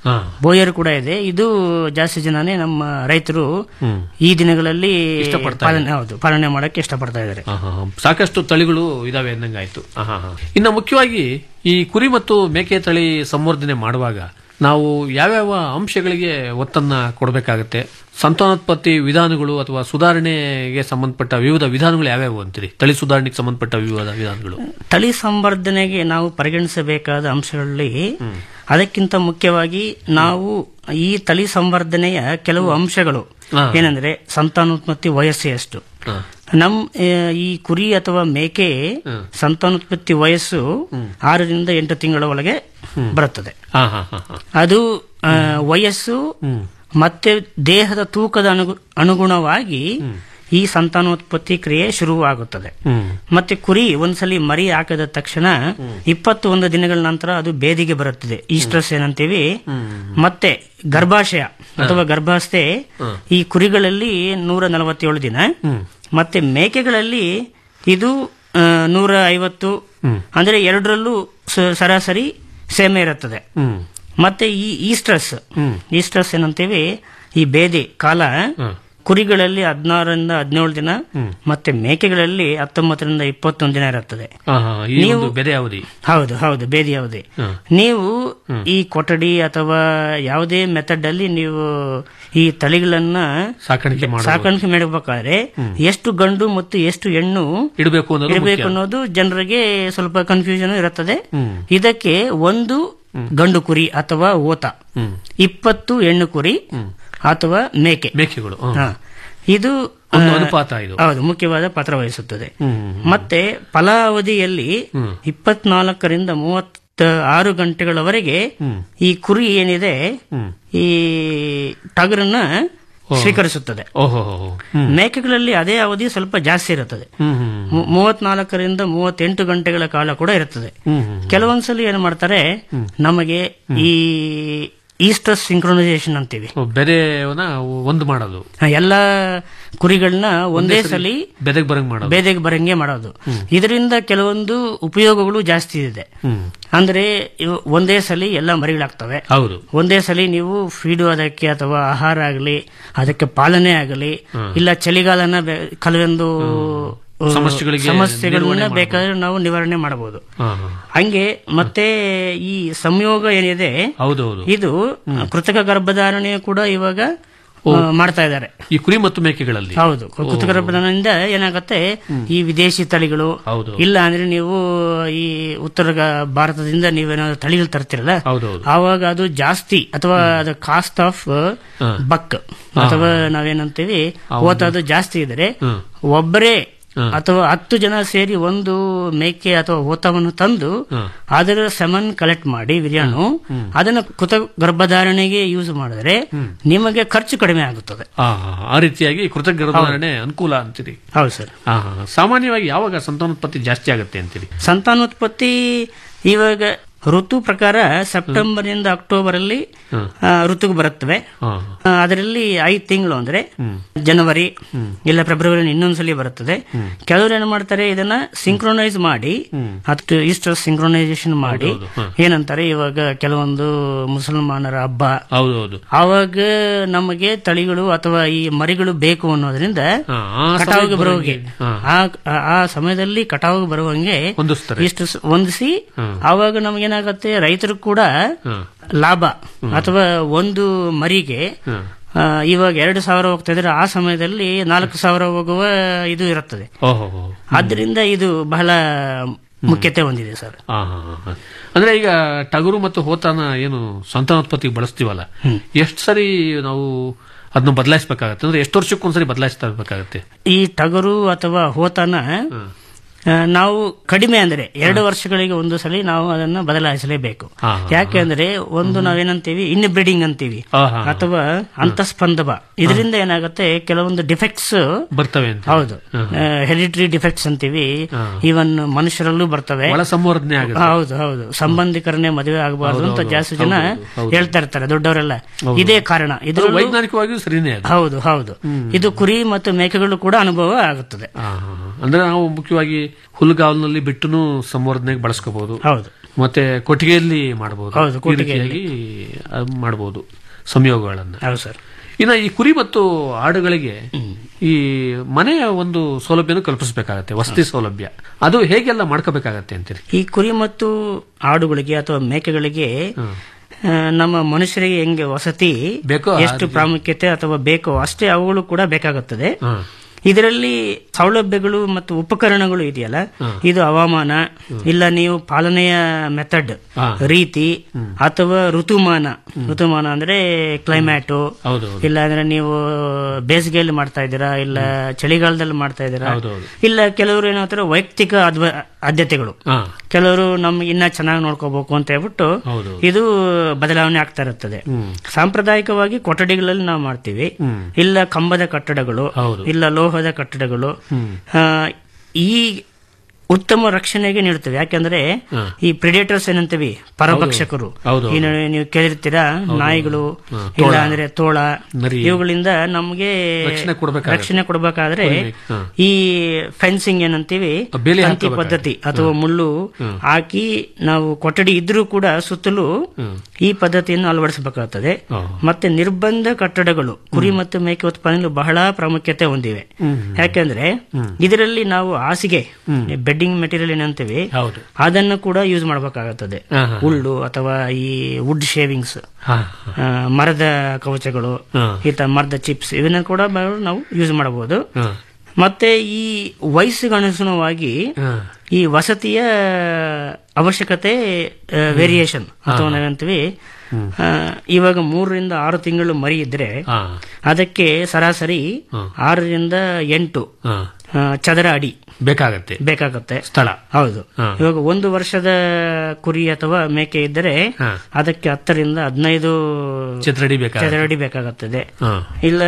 ಹಾ. ಬೋಯರ್ ಕೂಡ ಇದೆ ಇದು ಜಾಸ್ತಿ ಜನನೇ ನಮ್ಮ ರೈತರು ಹ್ಮ್. ಈ ದಿನಗಳಲ್ಲಿ ಇಷ್ಟಪಡ್ತಾ ಪಾಲನೆ ಹೌದು ಪಾಲನೆ ಮಾಡಕ್ಕೆ ಇಷ್ಟಪಡ್ತಾ ಇದ್ದಾರೆ ಆಹಾ, ಸಾಕಷ್ಟು ತಳಿಗಳು ಇದಾವೆ ಅಂದಂಗಾಯ್ತು ಆಹಾ, ಹಾ. ಇನ್ನು ಮುಖ್ಯವಾಗಿ ಈ ಕುರಿ ಮತ್ತು ಮೇಕೆ ತಳಿ ಸಂವರ್ಧನೆ ಮಾಡುವಾಗ ನಾವು ಯಾವ್ಯಾವ ಅಂಶಗಳಿಗೆ ಒತ್ತನ್ನ ಕೊಡಬೇಕಾಗತ್ತೆ ಸಂತಾನೋತ್ಪತ್ತಿ ವಿಧಾನಗಳು ಅಥವಾ ಸುಧಾರಣೆಗೆ ಸಂಬಂಧಪಟ್ಟ ವಿವಿಧ ವಿಧಾನಗಳು ಯಾವ್ಯಾವು ಅಂತೀರಿ ತಳಿ ಸುಧಾರಣೆಗೆ ಸಂಬಂಧಪಟ್ಟ ವಿವಿಧ ವಿಧಾನಗಳು ತಳಿ ಸಂವರ್ಧನೆಗೆ ನಾವು ಪರಿಗಣಿಸಬೇಕಾದ ಅಂಶಗಳಲ್ಲಿ ಅದಕ್ಕಿಂತ ಮುಖ್ಯವಾಗಿ ನಾವು ಈ ತಳಿ ಸಂವರ್ಧನೆಯ ಕೆಲವು ಅಂಶಗಳು ಹಾ. ಏನಂದ್ರೆ ಸಂತಾನೋತ್ಪತ್ತಿ ವಯಸ್ಸು ಎಷ್ಟು ನಮ್ ಆ, ಈ ಕುರಿ ಅಥವಾ ಮೇಕೆ ಸಂತಾನೋತ್ಪತ್ತಿ ವಯಸ್ಸು ಆರರಿಂದ ಎಂಟು ತಿಂಗಳ ಒಳಗೆ ಬರುತ್ತದೆ ಹಾ ಹಾ ಹಾ ಹಾ ಅದು ಆ, ವಯಸ್ಸು ಮತ್ತೆ ದೇಹದ ತೂಕದ ಅನುಗು- ಅನುಗುಣವಾಗಿ ಈ ಸಂತಾನೋತ್ಪತ್ತಿ ಕ್ರಿಯೆ ಶುರುವಾಗುತ್ತದೆ ಹ್ಮ್ ಮತ್ತೆ ಕುರಿ ಒಂದ್ಸಲಿ ಮರಿ ಹಾಕಿದ ತಕ್ಷಣ ಇಪ್ಪತ್ತು ಒಂದು ದಿನಗಳ ನಂತರ ಅದು ಬೇದಿಗೆ ಬರುತ್ತದೆ ಈಸ್ಟ್ರಸ್ ಏನಂತೀವಿ ಮತ್ತೆ ಗರ್ಭಾಶಯ ಅಥವಾ ಗರ್ಭಾಸ್ಥೆ ಈ ಕುರಿಗಳಲ್ಲಿ ನೂರ ನಲವತ್ತೇಳು ದಿನ ಮತ್ತೆ ಮೇಕೆಗಳಲ್ಲಿ ಇದು ಆ, ನೂರ ಐವತ್ತು ಅಂದ್ರೆ ಎರಡರಲ್ಲೂ ಸ- ಸರಾಸರಿ ಸೇಮೆ ಇರುತ್ತದೆ ಹ್ಮ್ ಮತ್ತೆ ಈ ಈಸ್ಟ್ರಸ್ ಈಸ್ಟ್ರಸ್ ಏನಂತೀವಿ ಈ ಬೇದಿ ಕಾಲ ಕುರಿಗಳಲ್ಲಿ ಹದಿನಾರರಿಂದ ಹದಿನೇಳು ದಿನ ಮತ್ತೆ ಮೇಕೆಗಳಲ್ಲಿ ಹತ್ತೊಂಬತ್ತರಿಂದ ಇಪ್ಪತ್ತೊಂದು ದಿನ ಇರುತ್ತದೆ ಆಹಾ, ಈ ನೀವು- ಒಂದು ಬೆದೆ ಅವಧಿ ಹೌದು ಹೌದು ಬೇದಿ ಅವಧಿ ಹ್ಮ್. ನೀವು ಈ ಕೊಠಡಿ ಅಥವಾ ಯಾವುದೇ ಮೆಥಡ್ ಅಲ್ಲಿ ನೀವು ಈ ತಳಿಗಳನ್ನ ಸಾಕಾಣಿಕೆ ಮಾಡೋದು. ಸಾಕಾಣಿಕೆ ಮಾಡಬೇಕಾದ್ರೆ ಎಷ್ಟು ಗಂಡು ಮತ್ತು ಎಷ್ಟು ಹೆಣ್ಣು ಇಡಬೇಕು ಅನ್ನೋದು ಇಡಬೇಕು ಮುಖ್ಯ. ಅನ್ನೋದು ಜನರಿಗೆ ಸ್ವಲ್ಪ ಕನ್ಫ್ಯೂಷನ್ ಇರುತ್ತದೆ ಹ್ಮ್. ಇದಕ್ಕೆ ಒಂದು ಗಂಡು ಕುರಿ ಅಥವಾ ಓತ ಹ್ಮ್. ಇಪ್ಪತ್ತು ಹೆಣ್ಣು ಕುರಿ ಅಥವಾ ಮೇಕೆ ಮೇಕೆಗಳು ಹ್ಮ್. ಹಾ. ಇದು ಒಂದು ಆ, ಅನುಪಾತ ಇದು. ಹೌದು ಮುಖ್ಯವಾದ ಪಾತ್ರ ವಹಿಸುತ್ತದೆ ಹ್ಮ್. ಮತ್ತೆ ಫಲಾವಧಿಯಲ್ಲಿ ಇಪ್ಪತ್ನಾಲ್ಕರಿಂದ ಮೂವತ್ತ ಆರು ಗಂಟೆಗಳವರೆಗೆ ಈ ಕುರಿ ಏನಿದೆ ಈ ಟಗರನ್ನ ಸ್ವೀಕರಿಸುತ್ತದೆ ಓಹೋ ಮೇಕೆಗಳಲ್ಲಿ ಅದೇ ಅವಧಿ ಸ್ವಲ್ಪ ಜಾಸ್ತಿ ಇರುತ್ತದೆ ಹ್ಮ್ ಹ್ಮ್ ಮು- ಮೂವತ್ನಾಲ್ಕರಿಂದ ಮೂವತ್ತೆಂಟು ಗಂಟೆಗಳ ಕಾಲ ಕೂಡ ಇರುತ್ತದೆ ಹ್ಮ್ ಹ್ಮ್. ಕೆಲವೊಂದ್ಸಲಿ ಏನ್ ಮಾಡ್ತಾರೆ ನಮಗೆ ಈ ಈಸ್ಟರ್ ಸಿಂಕ್ರೊನೈಸೇಷನ್ ಅಂತೀವಿ ಬೆದೆವನ್ನ ಒಂದು ಮಾಡೋದು ಎಲ್ಲ ಕುರಿಗಳನ್ನ ಒಂದೇ ಸಲಿ ಬೆದೆಗೆ ಬರಂಗ್ ಮಾಡೋದು ಬೇದೆಗೆ ಬರಂಗೆ ಮಾಡೋದು ಇದರಿಂದ ಕೆಲವೊಂದು ಉಪಯೋಗಗಳು ಜಾಸ್ತಿ ಇದೆ ಹ್ಮ್ ಅಂದ್ರೆ ಇವು ಒಂದೇ ಸಲಿ ಎಲ್ಲ ಮರಿಗಳಾಗ್ತವೆ ಹೌದು ಒಂದೇ ಸಲಿ ನೀವು ಫೀಡು ಅದಕ್ಕೆ ಅಥವಾ ಆಹಾರ ಆಗಲಿ ಅದಕ್ಕೆ ಪಾಲನೆ ಆಗಲಿ ಇಲ್ಲ ಚಳಿಗಾಲನ ಬೆ- ಕೆಲವೊಂದು ಆ, ಸಮಸ್ಯೆಗಳಿಗೆ ಸಮಸ್ಯೆಗಳನ್ನ ನಿರ್ವಹಣೆ ಬೇಕಾದ್ರೆ ನಾವು ನಿವಾರಣೆ ಮಾಡಬಹುದು ಹಾ, ಹಾ. ಹಂಗೆ ಮತ್ತೆ ಈ ಸಂಯೋಗ ಏನಿದೆ ಹೌದೌದು ಇದು ಕೃತಕ ಗರ್ಭಧಾರಣೆ ಕೂಡ ಇವಾಗ ಆ, ಮಾಡ್ತಾ ಇದ್ದಾರೆ ಈ ಕುರಿ ಮತ್ತು ಮೇಕೆಗಳಲ್ಲಿ ಹೌದು ಕೃತಕ ಗರ್ಭಧಾರಣೆಯಿಂದ ಏನಾಗುತ್ತೆ ಈ ವಿದೇಶಿ ತಳಿಗಳು ಹೌದು. ಇಲ್ಲ ಅಂದ್ರೆ ನೀವು ಈ ಉತ್ತರ ಗ- ಭಾರತದಿಂದ ನೀವೇನಾದ್ರು ತಳಿಗಳು ತರ್ತಿರಲ್ಲ ಹೌದೌದು ಆವಾಗ ಅದು ಜಾಸ್ತಿ ಅಥವಾ ಅದು ಕಾಸ್ಟ್ ಆಫ್ ಹಾ. ಬಕ್ ಅಥವಾ ನಾವೇನಂತೀವಿ ಓತ ಅದು ಜಾಸ್ತಿ ಇದ್ರೆ ಹ್ಮ್. ಒಬ್ಬರೇ ಹಾ. ಅಥವಾ ಹತ್ತು ಜನ ಸೇರಿ ಒಂದು ಮೇಕೆ ಅಥವಾ ಓತವನ್ನು ತಂದು ಹಾ. ಅದರ ಸೆಮನ್ ಕಲೆಕ್ಟ್ ಮಾಡಿ ವಿರಿಯಾಣು ಅದನ್ನ ಕೃತ ಗರ್ಭಧಾರಣೆಗೆ ಯೂಸ್ ಮಾಡಿದ್ರೆ ನಿಮಗೆ ಖರ್ಚು ಕಡಿಮೆ ಆಗುತ್ತದೆ ಆ, ಆ ರೀತಿಯಾಗಿ ಕೃತಕ ಗರ್ಭಧಾರಣೆ ಅನುಕೂಲ ಅಂತೀರಿ ಹೌದು ಸರ್ ಆ, ಹಾ, ಹಾ. ಸಾಮಾನ್ಯವಾಗಿ ಯಾವಾಗ ಸಂತಾನೋತ್ಪತ್ತಿ ಜಾಸ್ತಿ ಆಗುತ್ತೆ ಅಂತೀರಿ ಸಂತಾನೋತ್ಪತ್ತಿ ಇವಾಗ ಋತು ಪ್ರಕಾರ ಸೆಪ್ಟೆಂಬರ್ ನಿಂದ ಅಕ್ಟೋಬರ್ ಅಲ್ಲಿ ಆ, ಋತುಗೆ ಬರುತ್ತವೆ ಹಾ. ಆ, ಅದರಲ್ಲಿ ಐದು ತಿಂಗಳು ಅಂದ್ರೆ ಜನವರಿ ಇಲ್ಲ ಫೆಬ್ರವರಿ ಇನ್ನೊಂದ್ಸಲಿ ಬರುತ್ತದೆ ಕೆಲವರು ಏನ್ ಮಾಡ್ತಾರೆ ಇದನ್ನ ಸಿಂಕ್ರೊನೈಸ್ ಮಾಡಿ ಅಷ್ಟು ಇಷ್ಟು ಸಿಂಕ್ರೊನೈಸೇಷನ್ ಮಾಡಿ ಹೌದೌದು, ಹಾ. ಏನಂತಾರೆ ಇವಾಗ ಕೆಲವೊಂದು ಮುಸಲ್ಮಾನರ ಹಬ್ಬ ಹೌದೌದು ಆವಾಗ ನಮಗೆ ತಳಿಗಳು ಅಥವಾ ಈ ಮರಿಗಳು ಬೇಕು ಅನ್ನೋದ್ರಿಂದ ಹಾ, ಆ ಕಟಾವಿಗೆ ಸಮಯಕ್ಕೆ ಬರುವಾಗೆ ಹಾ. ಆ- ಆ- ಆ ಸಮಯದಲ್ಲಿ ಕಟಾವಿಗೆ ಬರುವಂಗೆ ಹೊಂದಿಸ್ತಾರೆ. ಇಷ್ಟು ಸ- ಹೊಂದಿಸಿ ಹಾ. ಆವಾಗ ನಮಗೇನಾಗತ್ತೆ ರೈತರು ಕೂಡ ಹಾ. ಲಾಭ ಅಥವಾ ಒಂದು ಮರಿಗೆ ಹಾ. ಆ, ಇವಾಗ ಎರಡು ಸಾವಿರ ಹೋಗ್ತಾ ಇದ್ರೆ ಆ ಸಮಯದಲ್ಲಿ ನಾಲ್ಕು ಸಾವಿರ ಹೋಗುವ ಇದು ಇರುತ್ತದೆ ಓಹೋ ಆದ್ರಿಂದ ಇದು ಬಹಳ ಮುಖ್ಯತೆ ಹೊಂದಿದೆ ಸರ್ ಆ, ಹಾ, ಹಾ, ಹಾ. ಅಂದ್ರೆ ಈಗ ಟಗರು ಮತ್ತು ಹೋತಾನ ಏನು ಸಂತಾನೋತ್ಪತ್ತಿಗೆ ಬಳಸ್ತೀವಲ್ಲ ಎಷ್ಟು ಸರಿ ನಾವು ಅದನ್ನ ಬದಲಾಯಿಸಬೇಕಾಗತ್ತೆ ಅಂದ್ರೆ ಎಷ್ಟು ವರ್ಷಕ್ಕೊಂದ್ಸರಿ ಬದಲಾಯಿಸ್ತಾ ಇರ್ಬೇಕಾಗತ್ತೆ ಈ ಟಗರು ಅಥವಾ ಹೋತನ ಆ, ನಾವು ಕಡಿಮೆ ಅಂದ್ರೆ ಎರಡು ವರ್ಷಗಳಿಗೆ ಒಂದು ಸಲ ನಾವು ಅದನ್ನ ಬದಲಾಯಿಸಲೇಬೇಕು ಹಾ, ಯಾಕೆ ಅಂದ್ರೆ ಒಂದು ನಾವೇನಂತೀವಿ ಇನ್ ಬ್ರೀಡಿಂಗ್ ಅಂತೀವಿ ಹಾ, ಹಾ, ಹಾ. ಅಥವಾ ಅಂತಸ್ಪಂದವ ಇದರಿಂದ ಏನಾಗುತ್ತೆ ಕೆಲವೊಂದು ಡಿಫೆಕ್ಟ್ಸ್ ಬರ್ತವೆ ಅಂತ ಹೌದು ಹೆರಿಟರಿ ಡಿಫೆಕ್ಟ್ಸ್ ಅಂತೀವಿ ಈವನ್ ಮನುಷ್ಯರಲ್ಲೂ ಬರ್ತವೆ ಒಳ ಸಂವರ್ಧನೆ ಆಗುತ್ತೆ ಹೌದು ಹೌದು ಸಂಬಂಧಿಕರನ್ನೇ ಮದುವೆ ಆಗಬಾರ್ದು ಅಂತ ಹೌದು, ಜಾಸ್ತಿ ಹೌದು, ಜನ ಹೌದು, ಹೌದು. ಹೇಳ್ತಾ ಇರ್ತಾರೆ ದೊಡ್ಡವರೆಲ್ಲ ಹೌದು. ಇದೇ ಕಾರಣ ಅದು ಇದು ವೈಜ್ಞಾನಿಕವಾಗಿಯೂ ಸರಿನೇ ಅದು ಹೌದು ಹೌದು ಇದು ಕುರಿ ಮತ್ತು ಮೇಕೆಗಳು ಕೂಡ ಅನುಭವ ಆಗುತ್ತದೆ ಆ, ಹಾ, ಹಾ. ಅಂದ್ರೆ ನಾವು ಮುಖ್ಯವಾಗಿ ಹುಲ್ಲುಗಾವಲಿನಲ್ಲಿ ಬಿಟ್ಟು ಸಂವರ್ಧನೆಗೆ ಬಳಸ್ಕೋಬಹುದು ಹೌದು ಮತ್ತೆ ಕೊಟ್ಟಿಗೆಯಲ್ಲಿ ಮಾಡಬಹುದು ಹೌದು, ಕೊಟ್ಟಿಗೆಯಲ್ಲಿ. ಮಾಡಬಹುದು ಸಂಯೋಗಗಳನ್ನ ಹೌದು ಸರ್ ಇನ್ನು ಈ ಕುರಿ ಮತ್ತು ಆಡುಗಳಿಗೆ ಈ ಮನೆಯ ಒಂದು ಸೌಲಭ್ಯನೂ ಕಲ್ಪಿಸಬೇಕಾಗತ್ತೆ ವಸತಿ ಸೌಲಭ್ಯ ಅದು ಹೇಗೆಲ್ಲ ಮಾಡ್ಕೋಬೇಕಾಗತ್ತೆ ಅಂತೀರಿ ಈ ಕುರಿ ಮತ್ತು ಆಡುಗಳಿಗೆ ಅಥವಾ ಮೇಕೆಗಳಿಗೆ ಆ, ನಮ್ಮ ಮನುಷ್ಯರಿಗೆ ಹೆಂಗೆ ವಸತಿ ಬೇಕೋ ಎಷ್ಟು ಹಾಗೆ. ಪ್ರಾಮುಖ್ಯತೆ ಅಥವಾ ಬೇಕೋ ಅಷ್ಟೇ ಅವುಗಳು ಕೂಡ ಬೇಕಾಗುತ್ತದೆ ಹ. ಇದರಲ್ಲಿ ಸೌಲಭ್ಯಗಳು ಮತ್ತು ಉಪಕರಣಗಳು ಇದೆಯಲ್ಲ ಹ. ಇದು ಹವಾಮಾನ ಇಲ್ಲ ನೀವು ಪಾಲನೆಯ ಮೆಥಡ್ ಹ. ರೀತಿ ಅಥವಾ ಋತುಮಾನ ಋತುಮಾನ ಅಂದ್ರೆ ಕ್ಲೈಮ್ಯಾಟು ಹೌದು ಇಲ್ಲ ಅಂದ್ರೆ ನೀವು ಬೇಸಿಗೆಯಲ್ಲಿ ಮಾಡ್ತಾ ಇದ್ದೀರಾ ಇಲ್ಲ ಚಳಿಗಾಲದಲ್ಲಿ ಮಾಡ್ತಾ ಇದ್ದೀರಾ ಹೌದೌದು. ಇಲ್ಲ ಕೆಲವರು ಏನಾಗ್ತಾರೆ ವೈಯಕ್ತಿಕ ಅದ್ವ- ಆದ್ಯತೆಗಳು ಹಾ. ಕೆಲವರು ನಮ್ಗೆ ಇನ್ನ ಚೆನ್ನಾಗಿ ನೋಡ್ಕೋಬೇಕು ಅಂತ ಹೇಳ್ಬಿಟ್ಟು ಹೌದು. ಇದು ಬದಲಾವಣೆ ಆಗ್ತಾ ಇರುತ್ತದೆ ಸಾಂಪ್ರದಾಯಿಕವಾಗಿ ಕೊಠಡಿಗಳಲ್ಲಿ ನಾವು ಮಾಡ್ತೀವಿ ಇಲ್ಲ ಕಂಬದ ಕಟ್ಟಡಗಳು ಇಲ್ಲ ಲೋಹದ ಕಟ್ಟಡಗಳು ಆ, ಈ ಉತ್ತಮ ರಕ್ಷಣೆಗೆ ನೀಡುತ್ತವೆ ಯಾಕಂದ್ರೆ ಹಾ. ಈ ಪ್ರಿಡೇಟರ್ಸ್ ಏನಂತೀವಿ ಪರಭಕ್ಷಕರು ಹೌದು, ಈ ನಡುವೆ ನೀವು ಕೇಳಿರ್ತೀರಾ ನಾಯಿಗಳು ಹಾ, ಇಲ್ಲ ತೋಳ. ಅಂದ್ರೆ ತೋಳ ನರಿ. ಇವುಗಳಿಂದ ನಮಗೆ ರಕ್ಷಣೆ ಕೊಡ್ಬೇಕಾಗತ್ತೆ. ರಕ್ಷಣೆ ಕೊಡಬೇಕಾದ್ರೆ ಕೊಡ್ಬೇಕು, ಹಾ. ಈ ಫೆನ್ಸಿಂಗ್ ಏನಂತೀವಿ ಬೇಲಿ ತಂತಿ ಹಾಕಬೇಕಾಗತ್ತೆ. ಪದ್ಧತಿ ಅಥವಾ ಹಾ. ಮುಳ್ಳು ಹಾ. ಹಾಕಿ ನಾವು ಕೊಠಡಿ ಇದ್ರೂ ಕೂಡ ಸುತ್ತಲೂ ಈ ಪದ್ಧತಿಯನ್ನು ಅಳವಡಿಸಬೇಕಾಗುತ್ತದೆ ಮತ್ತೆ ನಿರ್ಬಂಧ ಕಟ್ಟಡಗಳು ಕುರಿ ಮತ್ತು ಮೇಕೆ ಉತ್ಪಾದನೆಗಳು ಬಹಳ ಪ್ರಾಮುಖ್ಯತೆ ಹೊಂದಿವೆ ಹ್ಮ್. ಯಾಕೆಂದ್ರೆ ಇದರಲ್ಲಿ ನಾವು ಹಾಸಿಗೆ ಬೆಡ್ಡಿಂಗ್ ಮೆಟೀರಿಯಲ್ ಏನಂತೀವಿ ಹೌದು ಅದನ್ನು ಕೂಡ ಯೂಸ್ ಮಾಡಬೇಕಾಗುತ್ತದೆ ಹಾ, ಹಾ. ಹುಲ್ಲು ಅಥವಾ ಈ ವುಡ್ ಶೇವಿಂಗ್ಸ್ ಹಾ. ಮರದ ಕವಚಗಳು ಹಾ. ಈ ತರ ಮರದ ಚಿಪ್ಸ್ ಇವನ್ನ ಕೂಡ ಬ- ನಾವು ಯೂಸ್ ಮಾಡಬಹುದು ಹಾ. ಮತ್ತೆ ಈ ವಯಸ್ಸಿಗೆ ಅನುಗುಣವಾಗಿ ಹಾ. ಈ ವಸತಿಯ ಅವಶ್ಯಕತೆ ವೇರಿಯೇಷನ್ ಅಥವಾ ನಾವೇಂತೀವಿ ಆ, ಇವಾಗ ಮೂರರಿಂದ ಆರು ತಿಂಗಳು ಮರಿ ಇದ್ರೆ ಹಾ. ಅದಕ್ಕೆ ಸರಾಸರಿ ಹಾ. ಆರರಿಂದ ಎಂಟು ಹಾ. ಆ, ಚದರ ಅಡಿ ಬೇಕಾಗತ್ತೆ ಬೇಕಾಗುತ್ತೆ ಸ್ಥಳ ಹೌದು ಹಾ. ಇವಾಗ ಒಂದು ವರ್ಷದ ಕುರಿ ಅಥವಾ ಮೇಕೆ ಇದ್ದರೆ ಹಾ. ಅದಕ್ಕೆ ಹತ್ತರಿಂದ ಹದಿನೈದು ಚದರಡಿ ಬೇಕಾಗತ್ತೆ. ಚದರಡಿ ಬೇಕಾಗುತ್ತದೆ ಹಾ. ಇಲ್ಲ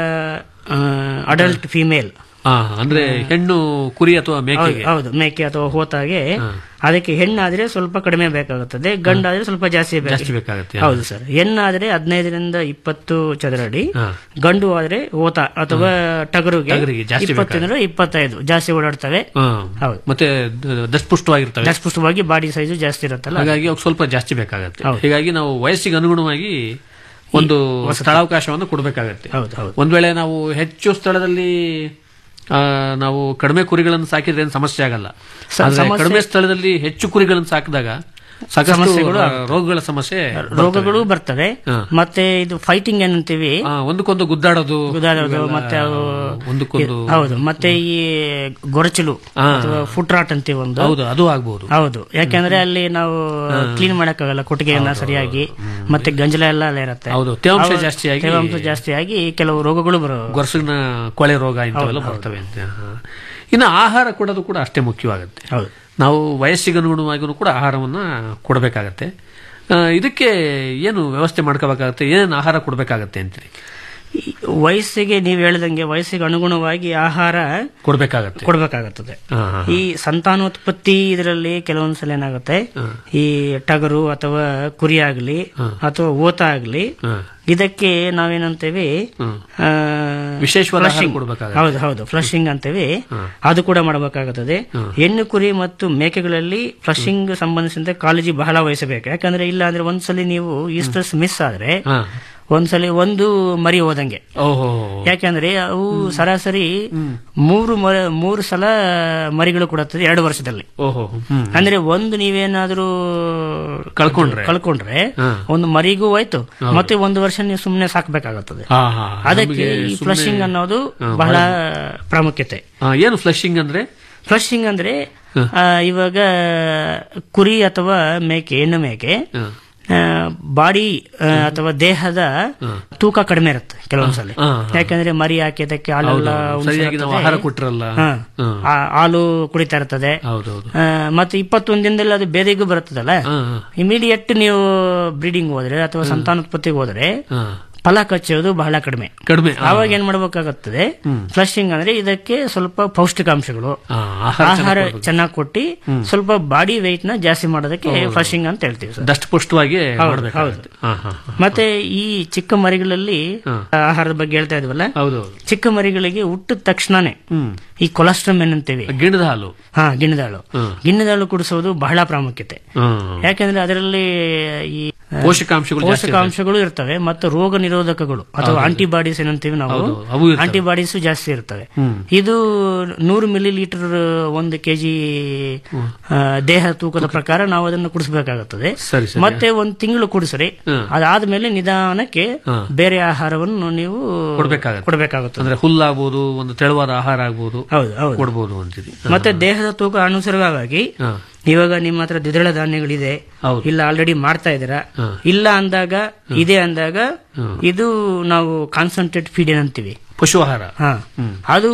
ಅಡಲ್ಟ್ ಫಿಮೇಲ್ ಹಾ, ಅಂದ್ರೆ ಹೆಣ್ಣು ಕುರಿ ಅಥವಾ ಮೇಕೆಗೆ ಹೌದು ಮೇಕೆ ಅಥವಾ ಹೋತಾಗೆ ಅದಕ್ಕೆ ಹೆಣ್ಣಾದ್ರೆ ಸ್ವಲ್ಪ ಕಡಿಮೆ ಬೇಕಾಗುತ್ತದೆ ಗಂಡಾದ್ರೆ ಸ್ವಲ್ಪ ಜಾಸ್ತಿ ಬೇಕು. ಜಾಸ್ತಿ ಬೇಕಾಗುತ್ತೆ. ಹೌದು ಸರ್ ಹೆಣ್ಣಾದ್ರೆ ಹದಿನೈದರಿಂದ ಇಪ್ಪತ್ತು ಚದರಡಿ ಹಾ. ಗಂಡು ಆದ್ರೆ ಓತ ಅಥವಾ ಟಗರುಗೆ ಟಗರಿಗೆ ಜಾಸ್ತಿ ಇಪ್ಪತ್ತರಿಂದ ಇಪ್ಪತ್ತೈದು ಜಾಸ್ತಿ ಓಡಾಡ್ತವೆ ಹಾ. ಹೌದು ಮತ್ತೆ ದ- ದಷ್ಟಪುಷ್ಟವಾಗಿರ್ತವೆ ದಸ್ಪುಷ್ಟವಾಗಿ ಬಾಡಿ ಸೈಜು ಜಾಸ್ತಿ ಇರುತ್ತಲ್ಲ ಹಾಗಾಗಿ ಅವು ಸ್ವಲ್ಪ ಜಾಸ್ತಿ ಬೇಕಾಗತ್ತೆ ಹೌದು. ಹೀಗಾಗಿ ನಾವು ವಯಸ್ಸಿಗೆ ಅನುಗುಣವಾಗಿ ಒಂದು ಸ್ಥಳಾವಕಾಶವನ್ನು ಕೊಡಬೇಕಾಗತ್ತೆ ಹೌದು ಹೌದು ಒಂದ್ ವೇಳೆ ನಾವು ಹೆಚ್ಚು ಸ್ಥಳದಲ್ಲಿ ಆ, ನಾವು ಕಡಿಮೆ ಕುರಿಗಳನ್ನು ಸಾಕಿದ್ರೆ ಏನು ಸಮಸ್ಯೆ ಆಗಲ್ಲ ಸ- ಆದ್ರೆ ಸಮಸ್ಯೆ- ಕಡಿಮೆ ಸ್ಥಳದಲ್ಲಿ ಹೆಚ್ಚು ಕುರಿಗಳನ್ನು ಸಾಕಿದಾಗ ಸಾಕಷ್ಟು ಸಮಸ್ಯೆಗಳು ಆ, ಆಗುತ್ತೆ. ರೋಗಗಳ ಸಮಸ್ಯೆ ರೋಗಗಳು ಬರ್ತವೆ ಮತ್ತೆ ಇದು ಫೈಟಿಂಗ್ ಏನಂತೀವಿ ಆ, ಒಂದಕ್ಕೊಂದು ಗುದ್ದಾಡೋದು ಗುದ್ದಾಡೋದು ಇವೆಲ್ಲ ಮತ್ತೆ ಅವು ಒಂದಕ್ಕೊಂದು ಹೌದು ಮತ್ತೆ ಈ ಗೊರಚಲು ಆ. ಅಥವಾ ಫುಟ್ ರಾಟ್ ಅಂತೀವಿ ಒಂದು ಹೌದು ಅದು ಆಗ್ಬಹುದು ಹೌದು ಯಾಕಂದ್ರೆ ಅಲ್ಲಿ ನಾವು ಕ್ಲೀನ್ ಮಾಡಕ್ಕಾಗಲ್ಲ ಕೊಟ್ಟಿಗೆಯನ್ನ ಸರಿಯಾಗಿ ಮತ್ತೆ ಗಂಜಲ ಎಲ್ಲ ಅಲ್ಲೇ ಇರುತ್ತೆ ಹೌದು, ತೇವಾಂಶ ಅವಾಗ ಜಾಸ್ತಿಯಾಗಿ- ತೇವಾಂಶ ಜಾಸ್ತಿಯಾಗಿ ಕೆಲವು ರೋಗಗಳು ಬರೋ ಗೊರಸಿನ ಕೊಳೆ ರೋಗ ಇಂಥವೆಲ್ಲ ಹೌದು, ಬರ್ತವೆ ಅಂತ ಹಾ. ಇನ್ನು ಆಹಾರ ಕೊಡೋದು ಕೂಡ ಅಷ್ಟೇ ಮುಖ್ಯವಾಗುತ್ತೆ ಹೌದು ನಾವು ವಯಸ್ಸಿಗೆ ಅನುಗುಣವಾಗಿಯೂ ಕೂಡ ಆಹಾರವನ್ನ ಕೊಡಬೇಕಾಗತ್ತೆ ಆ, ಇದಕ್ಕೆ ಏನು ವ್ಯವಸ್ಥೆ ಮಾಡ್ಕೋಬೇಕಾಗತ್ತೆ ಏನೇನು ಆಹಾರ ಕೊಡಬೇಕಾಗತ್ತೆ ಅಂತೀರಿ ಈ ವಯಸ್ಸಿಗೆ ನೀವು ಹೇಳ್ದಂಗೆ ವಯಸ್ಸಿಗೆ ಅನುಗುಣವಾಗಿ ಆಹಾರ ಕೊಡಬೇಕಾಗತ್ತೆ ಕೊಡಬೇಕಾಗುತ್ತದೆ ಹಾ, ಹಾ, ಹಾ. ಈ ಸಂತಾನೋತ್ಪತ್ತಿ ಇದರಲ್ಲಿ ಕೆಲವೊಂದ್ಸಲ ಏನಾಗುತ್ತೆ ಈ ಟಗರು ಅಥವಾ ಕುರಿ ಆಗಲಿ ಅಥವಾ ಓತ ಆಗಲಿ ಇದಕ್ಕೆ ನಾವೇನಂತೇವೆ ಆ, ವಿಶೇಷವಾದ ಆಹಾರ flushing. ಕೊಡ್ಬೇಕಾಗತ್ತೆ. ಹೌದು ಹೌದು ಫ್ಲಶಿಂಗ್ ಅಂತೇವೆ ಅದು ಕೂಡ ಮಾಡಬೇಕಾಗುತ್ತದೆ ಹೆಣ್ಣು ಕುರಿ ಮತ್ತು ಮೇಕೆಗಳಲ್ಲಿ ಫ್ಲಶಿಂಗ್ ಸಂಬಂಧಿಸಿದಂತೆ ಕಾಳಜಿ ಬಹಳ ವಹಿಸಬೇಕು ಯಾಕಂದ್ರೆ ಇಲ್ಲ ಅಂದ್ರೆ ಒಂದ್ಸಲಿ ನೀವು ಈಸ್ಟರ್ಸ್ ಮಿಸ್ ಆದ್ರೆ ಹಾ. ಒಂದ್ಸಲಿ ಒಂದು ಮರಿ ಹೋದಂಗೆ ಓಹೋ ಯಾಕಂದ್ರೆ ಅವು ಸರಾಸರಿ ಮೂರು ಮ- ಮೂರು ಸಲ ಮರಿಗಳು ಕೊಡುತ್ತದೆ ಎರಡು ವರ್ಷದಲ್ಲಿ ಓಹೋ ಹ್ಮ್. ಅಂದ್ರೆ ಒಂದು ನೀವೇನಾದ್ರೂ ಕಳ್ಕೊಂಡ್ರೆ? ಕಳ್ಕೊಂಡ್ರೆ ಹಾ. ಒಂದು ಮರಿಗೂ ಹೋಯ್ತು ಹೌದು. ಮತ್ತೆ ಒಂದು ವರ್ಷ ನೀವು ಸುಮ್ಮನೆ ಸಾಕ್ಬೇಕಾಗುತ್ತದೆ ಹಾ, ಹಾ. ಅದಕ್ಕೆ ನಮಗೆ ಈ ಸುಮ್ನೆ- ಫ್ಲಶಿಂಗ್ ಅನ್ನೋದು ಹಾ, ಬಹಳ ಬಹಳ- ಪ್ರಾಮುಖ್ಯತೆ ಆ, ಏನು ಫ್ಲಶಿಂಗ್ ಅಂದ್ರೆ ಫ್ಲಶಿಂಗ್ ಅಂದ್ರೆ ಆ, ಇವಾಗ ಕುರಿ ಅಥವಾ ಮೇಕೆ ಹೆಣ್ಣು ಮೇಕೆ ಬಾಡಿ ಅಥವಾ ದೇಹದ ತೂಕ ಕಡಿಮೆ ಇರುತ್ತೆ ಕೆಲವೊಂದ್ಸಲ ಹಾ, ಹಾ. ಯಾಕಂದ್ರೆ ಮರಿ ಹಾಕಿದಕ್ಕೆ ಹಾಲೆಲ್ಲ ಹೌದು, ಉಣ್ಸಿ ಸರಿಯಾಗಿ ನಾವು ಇರ್ತದೆ. ಆಹಾರ ಕೊಟ್ಟಿರಲ್ಲ. ಹಾ. ಹಾ. ಆ, ಹಾಲು ಕುಡಿತಾ ಇರ್ತದೆ ಹೌದೌದು ಆ, ಮತ್ತೆ ಇಪ್ಪತ್ತೊಂದು ದಿನದಲ್ಲಿ ಅದು ಬೇದಿಗೂ ಬರುತ್ತದಲ್ಲ ಇಮಿಡಿಯೇಟ್ ನೀವು ಬ್ರೀಡಿಂಗ್ ಹೋದ್ರೆ ಅಥವಾ ಸಂತಾನೋತ್ಪತ್ತಿಗೆ ಹೋದ್ರೆ ಫಲ ಕಚ್ಚೋದು ಬಹಳ ಕಡಿಮೆ ಕಡಿಮೆ ಆ. ಆವಾಗ ಏನ್ ಮಾಡ್ಬೇಕಾಗುತ್ತದೆ ಫ್ಲಶಿಂಗ್ ಅಂದ್ರೆ ಇದಕ್ಕೆ ಸ್ವಲ್ಪ ಪೌಷ್ಟಿಕಾಂಶಗಳು ಆ, ಆಹಾರ ಚೆನ್ನಾಗ್ ಆಹಾರ ಕೊಡ್ಬೇಕು. ಚೆನ್ನಾಗಿ ಕೊಟ್ಟು ಸ್ವಲ್ಪ ಬಾಡಿ ವೆಯ್ಟ್ ನ ಜಾಸ್ತಿ ಮಾಡೋದಕ್ಕೆ ಫ್ಲಶಿಂಗ್ ಅಂತ ಹೇಳ್ತೀವಿ ಸರ್ ದಷ್ಟಪುಷ್ಟವಾಗಿ ಹೌದು, ಮಾಡ್ಬೇಕಾಗುತ್ತೆ. ಹಾ, ಹಾ, ಹಾ. ಮತ್ತೆ ಈ ಚಿಕ್ಕ ಮರಿಗಳಲ್ಲಿ ಆಹಾರದ ಬಗ್ಗೆ ಹೇಳ್ತಾ ಇದ್ವಲ್ಲ ಹೌದು ಚಿಕ್ಕ ಮರಿಗಳಿಗೆ ಹುಟ್ಟಿದ ತಕ್ಷಣನೇ ಈ ಕೊಲೆಸ್ಟ್ರಮ್ ಏನಂತೀವಿ ಗಿಣದ ಹಾಲು ಹಾ ಗಿಣ್ಣದಾಳು ಹ್ಮ್. ಗಿಣ್ಣದಾಳು ಕುಡಿಸೋದು ಬಹಳ ಪ್ರಾಮುಖ್ಯತೆ ಹ್ಮ್. ಯಾಕಂದ್ರೆ ಅದರಲ್ಲಿ ಈ ಆ, ಪೋಷಕಾಂಶಗಳು ಜಾಸ್ತಿ ಪೋಷಕಾಂಶಗಳು ಇರ್ತವೆ ಮತ್ತು ರೋಗ ನಿರೋಧಕಗಳು ಅಥವಾ ಹೌದು. ಆಂಟಿಬಾಡೀಸ್ ಏನಂತೀವಿ ನಾವು ಹೌದು, ಅವು ಇರ್ತವೆ. ಆಂಟಿಬಾಡೀಸ್ ಜಾಸ್ತಿ ಇರ್ತವೆ ಹ್ಮ್. ಇದು ನೂರು ಮಿಲಿ ಲೀಟರ್ ಒಂದು ಕೆಜಿ ದೇಹ ತೂಕದ ಪ್ರಕಾರ ನಾವು ಅದನ್ನು ಕುಡಿಸಬೇಕಾಗುತ್ತದೆ ಸರಿ, ಸರಿ. ಮತ್ತೆ ಒಂದು ತಿಂಗಳು ಕುಡಿಸ್ರಿ ಹ್ಮ್. ಅದಾದ್ಮೇಲೆ ನಿಧಾನಕ್ಕೆ ಹಾ. ಬೇರೆ ಆಹಾರವನ್ನು ನೀವು ಕೊಡ್ಬೇಕಾಗತ್ತೆ ಕೊಡಬೇಕಾಗುತ್ತದೆ ಅಂದ್ರೆ ಹುಲ್ಲಾಗ್ಬೋದು ಒಂದು ತೆಳುವಾದ ಆಹಾರ ಆಗ್ಬೋದು ಹೌದು ಹೌದು ಕೊಡ್ಬೋದು ಅಂತೀರಿ ಮತ್ತೆ ದೇಹದ ತೂಕ ಅನುಸಾರವಾಗಿ ಹಾ. ಇವಾಗ ನಿಮ್ಮ ಹತ್ರ ದ್ವಿದಳ ಧಾನ್ಯಗಳಿದೆ ಹೌದು. ಇಲ್ಲ ಆಲ್ರೆಡಿ ಮಾಡ್ತಾ ಇದ್ದೀರಾ ಹಾ. ಇಲ್ಲ ಅಂದಾಗ ಇದೆ ಅಂದಾಗ ಇದು ನಾವು ಕಾನ್ಸಂಟ್ರೇಟ್ ಫೀಡ್ ಏನಂತೀವಿ ಪಶು ಆಹಾರ ಹಾ ಅದು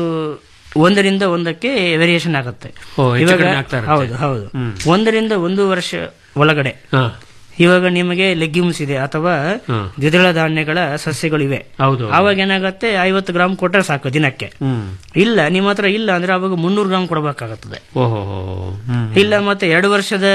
ಒಂದರಿಂದ ಒಂದಕ್ಕೆ ವೇರಿಯೇಷನ್ ಆಗುತ್ತೆ ಓ, ಹೆಚ್ಚು ಕಡಿಮೆ ಆಗ್ತಾ ಇರುತ್ತೆ. ಹೌದು ಹೌದು ಹ್ಮ್. ಒಂದರಿಂದ ಒಂದು ವರ್ಷ ಒಳಗಡೆ ಹಾ. ಇವಾಗ ನಿಮಗೆ ಲೆಗ್ಯೂಮ್ಸ್ ಇದೆ ಅಥವಾ ಹ್ಮ್. ದ್ವಿದಳ ಧಾನ್ಯಗಳ ಸಸ್ಯಗಳಿವೆ ಹೌದು ಆವಾಗ ಏನಾಗುತ್ತೆ ಐವತ್ತು ಗ್ರಾಮ್ ಕೊಟ್ಟರೆ ಸಾಕು ದಿನಕ್ಕೆ ಹ್ಮ್ ಇಲ್ಲ ನಿಮ್ಮ ಹತ್ರ ಇಲ್ಲ ಅಂದ್ರೆ ಅವಾಗ ಮುನ್ನೂರು ಗ್ರಾಮ್ ಕೊಡಬೇಕಾಗುತ್ತದೆ ಓಹೋ ಹ್ಮ್ ಇಲ್ಲ ಮತ್ತೆ ಎರಡು ವರ್ಷದ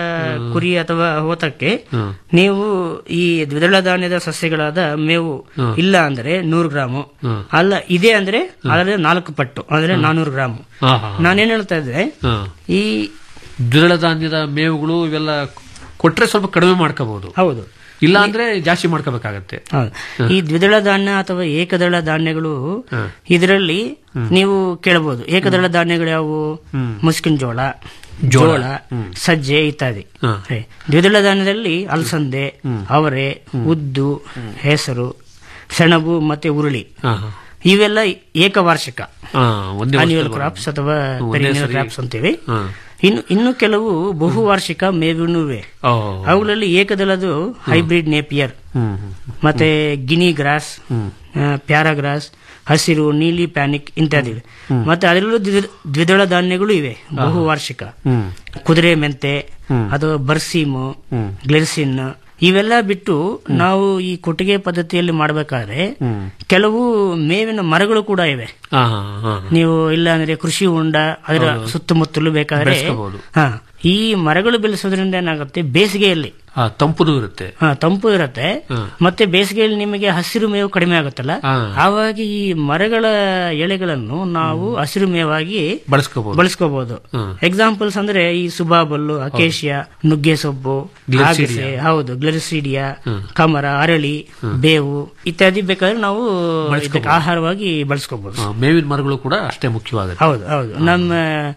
ಕುರಿ ಅಥವಾ ಹೋತಕ್ಕೆ ಹ್ಮ್. ನೀವು ಈ ದ್ವಿದಳ ಧಾನ್ಯದ ಸಸ್ಯಗಳಾದ ಮೇವು ಹ್ಮ್. ಇಲ್ಲ ಅಂದ್ರೆ ನೂರು ಗ್ರಾಮು ಹ್ಮ್. ಅಲ್ಲ ಇದೆ ಅಂದ್ರೆ ಅದರ ನಾಲ್ಕು ಪಟ್ಟು ಅಂದ್ರೆ ನಾನೂರು ಗ್ರಾಮು ಹಾ, ಹಾ. ನಾನೇನ್ ಹೇಳ್ತಾ ಇದ್ದೆ ಹಾ. ಈ ದ್ವಿದಳ ಧಾನ್ಯದ ಮೇವುಗಳು ಇವೆಲ್ಲ ಕೊಟ್ರೆ ಸ್ವಲ್ಪ ಕಡಿಮೆ ಮಾಡ್ಕೋಬಹುದು ಹೌದು ಇಲ್ಲ ಅಂದ್ರೆ ಜಾಸ್ತಿ ಮಾಡ್ಕೋಬೇಕಾಗತ್ತೆ ಹೌದು. ಈ ದ್ವಿದಳ ಧಾನ್ಯ ಅಥವಾ ಏಕದಳ ಧಾನ್ಯಗಳು ಹ್ಮ್. ಇದರಲ್ಲಿ ನೀವು ಕೇಳಬಹುದು ಏಕದಳ ಧಾನ್ಯಗಳು ಯಾವುವು ಹ್ಮ್. ಮುಸ್ಕಿನ ಜೋಳ ಜೋಳ. ಜೋಳ ಸಜ್ಜೆ ಇತ್ಯಾದಿ ಹಾ. ಸರಿ. ದ್ವಿದಳ ಧಾನ್ಯದಲ್ಲಿ ಅಲಸಂದೆ ಅವರೆ ಉದ್ದು ಹೆಸರು ಸೆಣಬು ಮತ್ತೆ ಉರುಳಿ ಹಾ, ಹಾ. ಇವೆಲ್ಲ ಏಕವಾರ್ಷಿಕ ಹಾ, ಒಂದೇ ಆನ್ಯುವಲ್ ವರ್ಷದಲ್ಲಿ ಕ್ರಾಪ್ಸ್ ಅಥವಾ ಒಂದೇ ಪೆರಿನಿಯಲ್ ಸರಿ. ಕ್ರಾಪ್ಸ್ ಅಂತೀವಿ ಹಾ. ಇನ್ನು ಇನ್ನು ಕೆಲವು ಬಹುವಾರ್ಷಿಕ ಮೇವಿನೂ ಇವೆ ಓ. ಅವುಗಳಲ್ಲಿ ಏಕದಳದು ಹೈಬ್ರಿಡ್ ನೇಪಿಯರ್ ಹ್ಮ್ ಮತ್ತೆ ಗಿನಿ ಗ್ರಾಸ್ ಪ್ಯಾರಾಗ್ರಾಸ್ ಹಸಿರು ನೀಲಿ ಪ್ಯಾನಿಕ್ ಇಂತ್ಯಾದಿವೆ ಮತ್ತೆ ಅದರಲ್ಲೂ ದ್ವಿ- ದ್ವಿದಳ ಧಾನ್ಯಗಳು ಇವೆ ಬಹುವಾರ್ಷಿಕ ಹ್ಮ್ ಕುದುರೆ ಮೆಂತೆ ಹ್ಮ್. ಅಥವಾ ಬರ್ಸೀಮು ಹ್ಮ್. ಗ್ಲೆರ್ಸಿನ್ ಇವೆಲ್ಲ ಬಿಟ್ಟು ನಾವು ಈ ಕೊಟ್ಟಿಗೆ ಪದ್ಧತಿಯಲ್ಲಿ ಮಾಡಬೇಕಾದ್ರೆ ಹ್ಮ್. ಕೆಲವು ಮೇವಿನ ಮರಗಳು ಕೂಡ ಇವೆ ಹಾ, ಹಾ, ಹಾ. ನೀವು ಇಲ್ಲ ಅಂದ್ರೆ ಕೃಷಿ ಹೊಂಡ ಅದರ ಹೌದು. ಸುತ್ತಮುತ್ತಲು ಬೇಕಾದ್ರೆ ಬೆಳೆಸ್ಕೋಬಹುದು. ಹಾ ಈ ಮರಗಳು ಬೆಳೆಸೋದ್ರಿಂದ ಏನಾಗುತ್ತೆ ಬೇಸಿಗೆಯಲ್ಲಿ ಹಾ, ತಂಪುದು ಇರುತ್ತೆ ಹಾ ತಂಪು ಇರುತ್ತೆ ಹ್ಮ್. ಮತ್ತೆ ಬೇಸಿಗೆಯಲ್ಲಿ ನಿಮಗೆ ಹಸಿರು ಮೇವು ಕಡಿಮೆ ಆಗುತ್ತಲ್ಲ ಹಾ. ಆವಾಗ ಈ ಮರಗಳ ಎಲೆಗಳನ್ನು ನಾವು ಹಸಿರು ಮೇವಾಗಿ ಬಳಸ್ಕೋಬಹುದು ಬಳಸ್ಕೋಬಹುದು ಹ್ಮ್. ಎಕ್ಸಾಂಪಲ್ಸ್ ಅಂದ್ರೆ ಈ ಸುಬಾಬಲ್ಲು ಅಕೇಶಿಯಾ ನುಗ್ಗೆ ಸೊಪ್ಪು ಗ್ಲಿಸಿಡಿಯಾ. ಆಗಸೆ, ಹೌದು ಗ್ಲೆರಿಸಿಡಿಯಾ ಹ್ಮ್. ಕಮರ ಅರಳಿ ಬೇವು ಇತ್ಯಾದಿ ಬೇಕಾದ್ರೆ ನಾವು ಬಳಸ್ಕೋಬಹುದು. ಇದಕ್ಕೆ ಆಹಾರವಾಗಿ ಬಳಸ್ಕೋಬಹುದು ಹಾ, ಮೇವಿನ ಮರಗಳು ಕೂಡ ಅಷ್ಟೇ ಮುಖ್ಯವಾಗುತ್ತೆ ಹೌದು ಹೌದು ನಮ್ಮ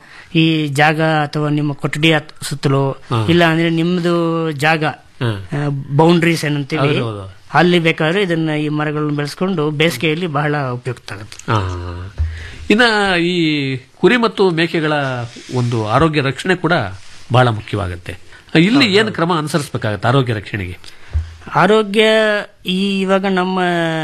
ಈ ಜಾಗ ಅಥವಾ ನಿಮ್ಮ ಕೊಠಡಿ ಹತ್- ಸುತ್ತಲೂ ಹ್ಮ್. ಇಲ್ಲ ಅಂದ್ರೆ ನಿಮ್ದು ಜಾಗ ಹ್ಮ್. ಬೌಂಡ್ರೀಸ್ ಏನಂತೀವಿ ಹೌದು, ಹೌದು. ಅಲ್ಲಿ ಬೇಕಾದ್ರೆ ಇದನ್ನ ಈ ಮರಗಳನ್ನು ಬೆಳೆಸ್ಕೊಂಡು ಬೇಸಿಗೆಯಲ್ಲಿ ಬಹಳ ಉಪಯುಕ್ತ ಆಗುತ್ತೆ ಹಾ. ಇನ್ನ ಈ ಕುರಿ ಮತ್ತು ಮೇಕೆಗಳ ಒಂದು ಆರೋಗ್ಯ ರಕ್ಷಣೆ ಕೂಡ ಬಹಳ ಮುಖ್ಯವಾಗುತ್ತೆ ಇಲ್ಲಿ ಏನು ಕ್ರಮ ಅನುಸರಿಸಬೇಕಾಗತ್ತೆ ಆರೋಗ್ಯ ರಕ್ಷಣೆಗೆ ಆರೋಗ್ಯ ಈ ಇವಾಗ ನಮ್ಮ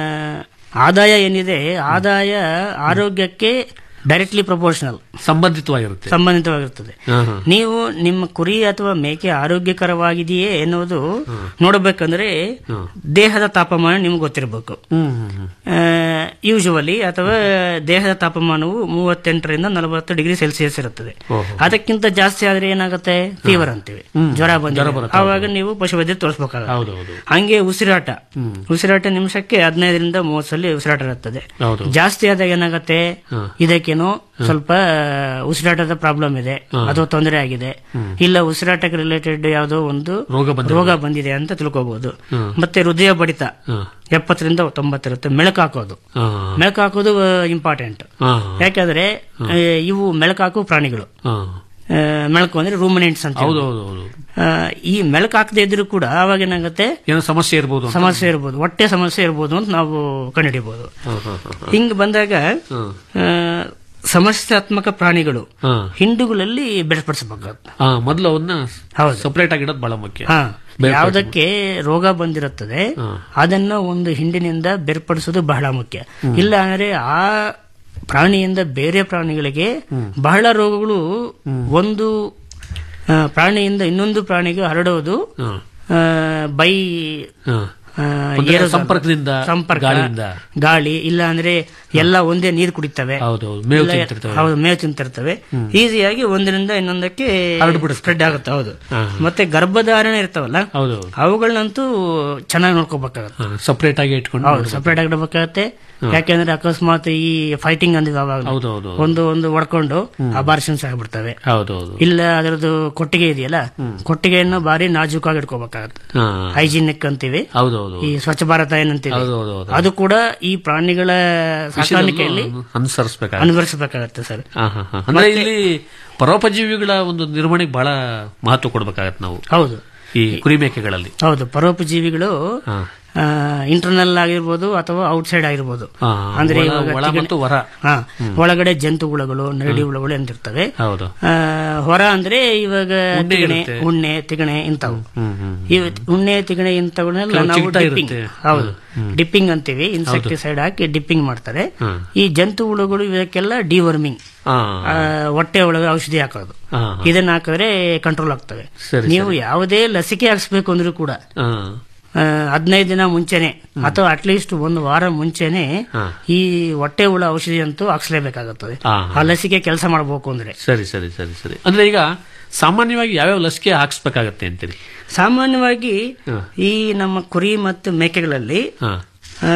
ಆದಾಯ ಏನಿದೆ ಆದಾಯ ಆರೋಗ್ಯಕ್ಕೆ ಡೈರೆಕ್ಟ್ಲಿ ಪ್ರಪೋರ್ಷನಲ್ ಸಂಬಂಧಿತವಾಗಿರುತ್ತೆ ಸಂಬಂಧಿತವಾಗಿರುತ್ತದೆ ಹಾ, ಹಾ. ನೀವು ನಿಮ್ಮ ಕುರಿ ಅಥವಾ ಮೇಕೆ ಆರೋಗ್ಯಕರವಾಗಿದೆಯೇ ಎನ್ನುವುದು ನೋಡಬೇಕಂದ್ರೆ ದೇಹದ ತಾಪಮಾನ ನಿಮ್ಗೆ ಗೊತ್ತಿರಬೇಕು ಹ್ಮ್, ಹ್ಮ್, ಹ್ಮ್. ಯೂಶುವಲಿ ಅಥವಾ ದೇಹದ ತಾಪಮಾನವು ಮೂವತ್ತೆಂಟರಿಂದ ನಲವತ್ತು ಡಿಗ್ರಿ ಸೆಲ್ಸಿಯಸ್ ಇರುತ್ತದೆ ಓಹೋ. ಅದಕ್ಕಿಂತ ಜಾಸ್ತಿ ಆದ್ರೆ ಏನಾಗುತ್ತೆ ಫೀವರ್ ಅಂತೀವಿ ಹ್ಮ್. ಜ್ವರ ಜ್ವರ ಬಂದ ಬರುತ್ತೆ, ಆವಾಗ ನೀವು ಪಶುವೈದ್ಯ ತೋರಿಸಬೇಕಾಗುತ್ತೆ ಹೌದು ಹೌದು ಹಂಗೆ ಉಸಿರಾಟ ಹ್ಮ್. ಉಸಿರಾಟ ನಿಮಿಷಕ್ಕೆ ಹದಿನೈದರಿಂದ ಮೂವತ್ತು ಸಲ ಉಸಿರಾಟ ಇರುತ್ತದೆ ಹೌದು ಜಾಸ್ತಿ ಆದಾಗ ಏನಾಗುತ್ತೆ ಹಾ. ಇದಕ್ಕೇನೋ ಸ್ವಲ್ಪ ಉಸಿರಾಟದ ಪ್ರಾಬ್ಲಮ್ ಇದೆ ಹಾ. ಅಥವಾ ತೊಂದರೆ ಆಗಿದೆ ಹ್ಮ್. ಇಲ್ಲ ಉಸಿರಾಟಕ್ಕೆ ರಿಲೇಟೆಡ್ ಯಾವುದೋ ಒಂದು ರೋಗ ಬಂದಿದೆ. ರೋಗ ಬಂದಿದೆ ಅಂತ ತಿಳ್ಕೋಬಹುದು ಹ್ಮ್. ಮತ್ತೆ ಹೃದಯ ಬಡಿತ ಹ್ಮ್. ಎಪ್ಪತ್ತರಿಂದ ತೊಂಬತ್ತಿರುತ್ತೆ ಮೆಳಕು ಹಾಕೋದು ಹಾ. ಮೆಳಕು ಹಾಕೋದು ಇಂಪಾರ್ಟೆಂಟ್ ಹಾ. ಯಾಕಂದ್ರೆ ಆ, ಇವು ಮೆಳಕು ಹಾಕುವ ಪ್ರಾಣಿಗಳು ಹಾ. ಆ, ಮೆಳಕು ಅಂದ್ರೆ ರೂಮಿನೆಂಟ್ಸ್ ಅಂತ ಹೌದು ಹೇಳ್ಬೋದು. ಹೌದು ಹೌದು ಆ, ಈ ಮೆಳಕು ಹಾಕದೇ ಇದ್ರೂ ಕೂಡ ಅವಾಗ ಏನಾಗುತ್ತೆ ಏನೋ ಸಮಸ್ಯೆ ಇರ್ಬೋದು ಅಂತ. ಸಮಸ್ಯೆ ಇರ್ಬೋದು ಹೊಟ್ಟೆ ಸಮಸ್ಯೆ ಇರ್ಬೋದು ಅಂತ ನಾವು ಕಂಡುಹಿಡಿಬಹುದು ಹಾ, ಹಾ, ಹಾ, ಹಾ. ಹಿಂಗ್ ಬಂದಾಗ ಹಾ. ಆ, ಸಮಸ್ಯಾತ್ಮಕ ಪ್ರಾಣಿಗಳು ಹಾ. ಹಿಂಡುಗಳಲ್ಲಿ ಬೇರ್ಪಡಿಸಬೇಕಾಗುತ್ತೆ ಹಾ, ಮೊದಲು ಅವನ್ನ ಹೌದು. ಸಪರೇಟ್ ಆಗಿಡೋದು ಬಹಳ ಮುಖ್ಯ ಹಾ ಬೇರ್ಪಡಿಸ್ಬೇಕು. ಯಾವುದಕ್ಕೆ ರೋಗ ಬಂದಿರುತ್ತದೆ ಹಾ. ಅದನ್ನ ಒಂದು ಹಿಂಡಿನಿಂದ ಬೇರ್ಪಡಿಸೋದು ಬಹಳ ಮುಖ್ಯ ಇಲ್ಲ ಅಂದ್ರೆ ಆ ಪ್ರಾಣಿಯಿಂದ ಬೇರೆ ಪ್ರಾಣಿಗಳಿಗೆ ಬಹಳ ರೋಗಗಳು ಒಂದು ಆ, ಪ್ರಾಣಿಯಿಂದ ಇನ್ನೊಂದು ಪ್ರಾಣಿಗೆ ಹರಡುವುದು ಹಾ. ಆ, ಬೈ ಹಾ. ಆ, ಅಂದ್ರೆ aerosol, ಸಂಪರ್ಕದಿಂದ, ಸಂಪರ್ಕ ಗಾಳಿಯಿಂದ. ಗಾಳಿ ಇಲ್ಲ ಅಂದ್ರೆ ಎಲ್ಲ ಒಂದೇ ನೀರು ಕುಡಿತವೆ ಹೌದೌದು, ಮೇವು ಇಲ್ಲ- ತಿಂತಿರ್ತವೆ. ಹೌದು ಮೇವು ತಿಂತಿರ್ತವೆ ಈಸಿಯಾಗಿ ಒಂದರಿಂದ ಇನ್ನೊಂದಕ್ಕೆ ಸ್ಪ್ರೆಡ್ ಆಗುತ್ತೆ ಹೌದು ಮತ್ತೆ ಗರ್ಭಧಾರಣೆ ಇರ್ತಾವಲ್ಲ ಹೌದು ಅವುಗಳನ್ನಂತೂ ಚೆನ್ನಾಗಿ ನೋಡ್ಕೋಬೇಕಾಗತ್ತೆ ಸಪರೇಟ್ ಆಗಿ ಇಟ್ಕೊಂಡು ಹೌದು ನೋಡ್ಬೇಕು. ಸಪರೇಟ್ ಆಗಿ ಇಡಬೇಕಾಗತ್ತೆ ಹಾ. ಯಾಕೆಂದ್ರೆ ಅಕಸ್ಮಾತ್ ಈ ಫೈಟಿಂಗ್ ಅಂದಿದ್ದು ಅವಾಗ ಹೌದು, ಹೌದು, ಹೌದು. ಒಂದು ಒಂದು ಹೊಡ್ಕೊಂಡು ಅಬಾರ್ಷನ್ಸ್ ಆಗ್ಬಿಡ್ತವೆ ಹೌದೌದು ಇಲ್ಲ ಅದರದ್ದು ಕೊಟ್ಟಿಗೆ ಇದೆಯಲ್ಲ ಕೊಟ್ಟಿಗೆಯನ್ನು ಬಾರಿ ನಾಜೂಕಾಗಿ ಇಟ್ಕೋಬೇಕಾಗತ್ತೆ ಹಾ. ಹೈಜಿನಿಕ್ ಅಂತೀವಿ ಹೌದೌದು ಈ ಸ್ವಚ್ಛ ಭಾರತ ಏನಂತೀವಿ ಹೌದು, ಹೌದು, ಹೌದು. ಅದು ಕೂಡ ಈ ಪ್ರಾಣಿಗಳ ಸಾಕಾಣಿಕೆಯಲ್ಲಿ ಅನುಸರಿಸಬೇಕಾಗುತ್ತೆ ಅನುವರ್ಸಬೇಕಾಗತ್ತೆ ಸರ್ ಅಂದ್ರೆ ಇಲ್ಲಿ ಪರೋಪಜೀವಿಗಳ ಒಂದು ನಿರ್ವಹಣೆಗೆ ಬಹಳ ಮಹತ್ವ ಕೊಡ್ಬೇಕಾಗತ್ತೆ ನಾವು ಹೌದು ಈ ಕುರಿ ಮೇಕೆಗಳಲ್ಲಿ ಹೌದು ಪರೋಪಜೀವಿಗಳು ಇಂಟರ್ನಲ್ ಆಗಿರ್ಬೋದು ಅಥವಾ ಔಟ್ಸೈಡ್ ಆಗಿರ್ಬೋದು ಹಾ, ಅಂದ್ರೆ ಒಳ- ಇವಾಗ ಒಳ ತಿಗಣೆ- ಮತ್ತು ಹೊರ. ಹಾ, ಒಳಗಡೆ ಜಂತು ಹುಳಗಳು ನರಡಿ ಹುಳಗಳು ಅಂತಿರ್ತವೆ ಹೌದು ಆ, ಹೊರ ಅಂದ್ರೆ ಇವಾಗ ಉಣ್ಣೆ ತಿಗಣೆ ಇರುತ್ತೆ. ಉಣ್ಣೆ ತಿಗಣೆ ಇಂಥವು ಹ್ಮ್ ಹ್ಮ್ ಇವ್ ಉಣ್ಣೆ ತಿಗಣೆ ಇಂಥವನ್ನೆಲ್ಲ ಕೆಲವು ನಾವು ಚಿಕ್ಟ ಡಿಪ್ಪಿಂಗ್ ಇರುತ್ತೆ. ಹೌದು ಹ್ಮ್. ಡಿಪ್ಪಿಂಗ್ ಅಂತೀವಿ ಇನ್ಸೆಕ್ಟಿಸೈಡ್ ಹಾಕಿ ಡಿಪ್ಪಿಂಗ್ ಮಾಡ್ತಾರೆ ಹ್ಮ್. ಈ ಜಂತು ಹುಳುಗಳು ಇವಕ್ಕೆಲ್ಲ ಡಿವರ್ಮಿಂಗ್ ಹಾ. ಹೊಟ್ಟೆ ಒಳಗೆ ಔಷಧಿ ಹಾಕೋದು ಹಾ. ಇದನ್ನ ಹಾಕಿದ್ರೆ ಕಂಟ್ರೋಲ್ ಆಗ್ತವೆ ಸರಿ, ನೀವು ಯಾವುದೇ ಲಸಿಕೆ ಹಾಕ್ಸ್ಬೇಕು ಅಂದ್ರೂ ಕೂಡ ಹಾ. ಹದಿನೈದು ದಿನ ಮುಂಚೆನೆ ಅಥವಾ ಅಟ್ಲೀಸ್ಟ್ ಒಂದು ವಾರ ಮುಂಚೆನೆ ಹಾ. ಈ ಹೊಟ್ಟೆ ಹುಳ ಔಷಧಿ ಅಂತೂ ಹಾಕ್ಸ್ಲೇಬೇಕಾಗುತ್ತದೆ ಹಾ. ಆ ಲಸಿಕೆ ಕೆಲಸ ಮಾಡಬೇಕು ಅಂದ್ರೆ ಸರಿ ಸರಿ ಸರಿ ಸರಿ ಅಂದ್ರೆ ಈಗ ಸಾಮಾನ್ಯವಾಗಿ ಯಾವ್ಯಾವ ಲಸಿಕೆ ಹಾಕ್ಸ್ಬೇಕಾಗತ್ತೆ ಅಂತೀರಿ ಸಾಮಾನ್ಯವಾಗಿ ಹಾ. ಈ ನಮ್ಮ ಕುರಿ ಮತ್ತು ಮೇಕೆಗಳಲ್ಲಿ ಹಾ ಆ,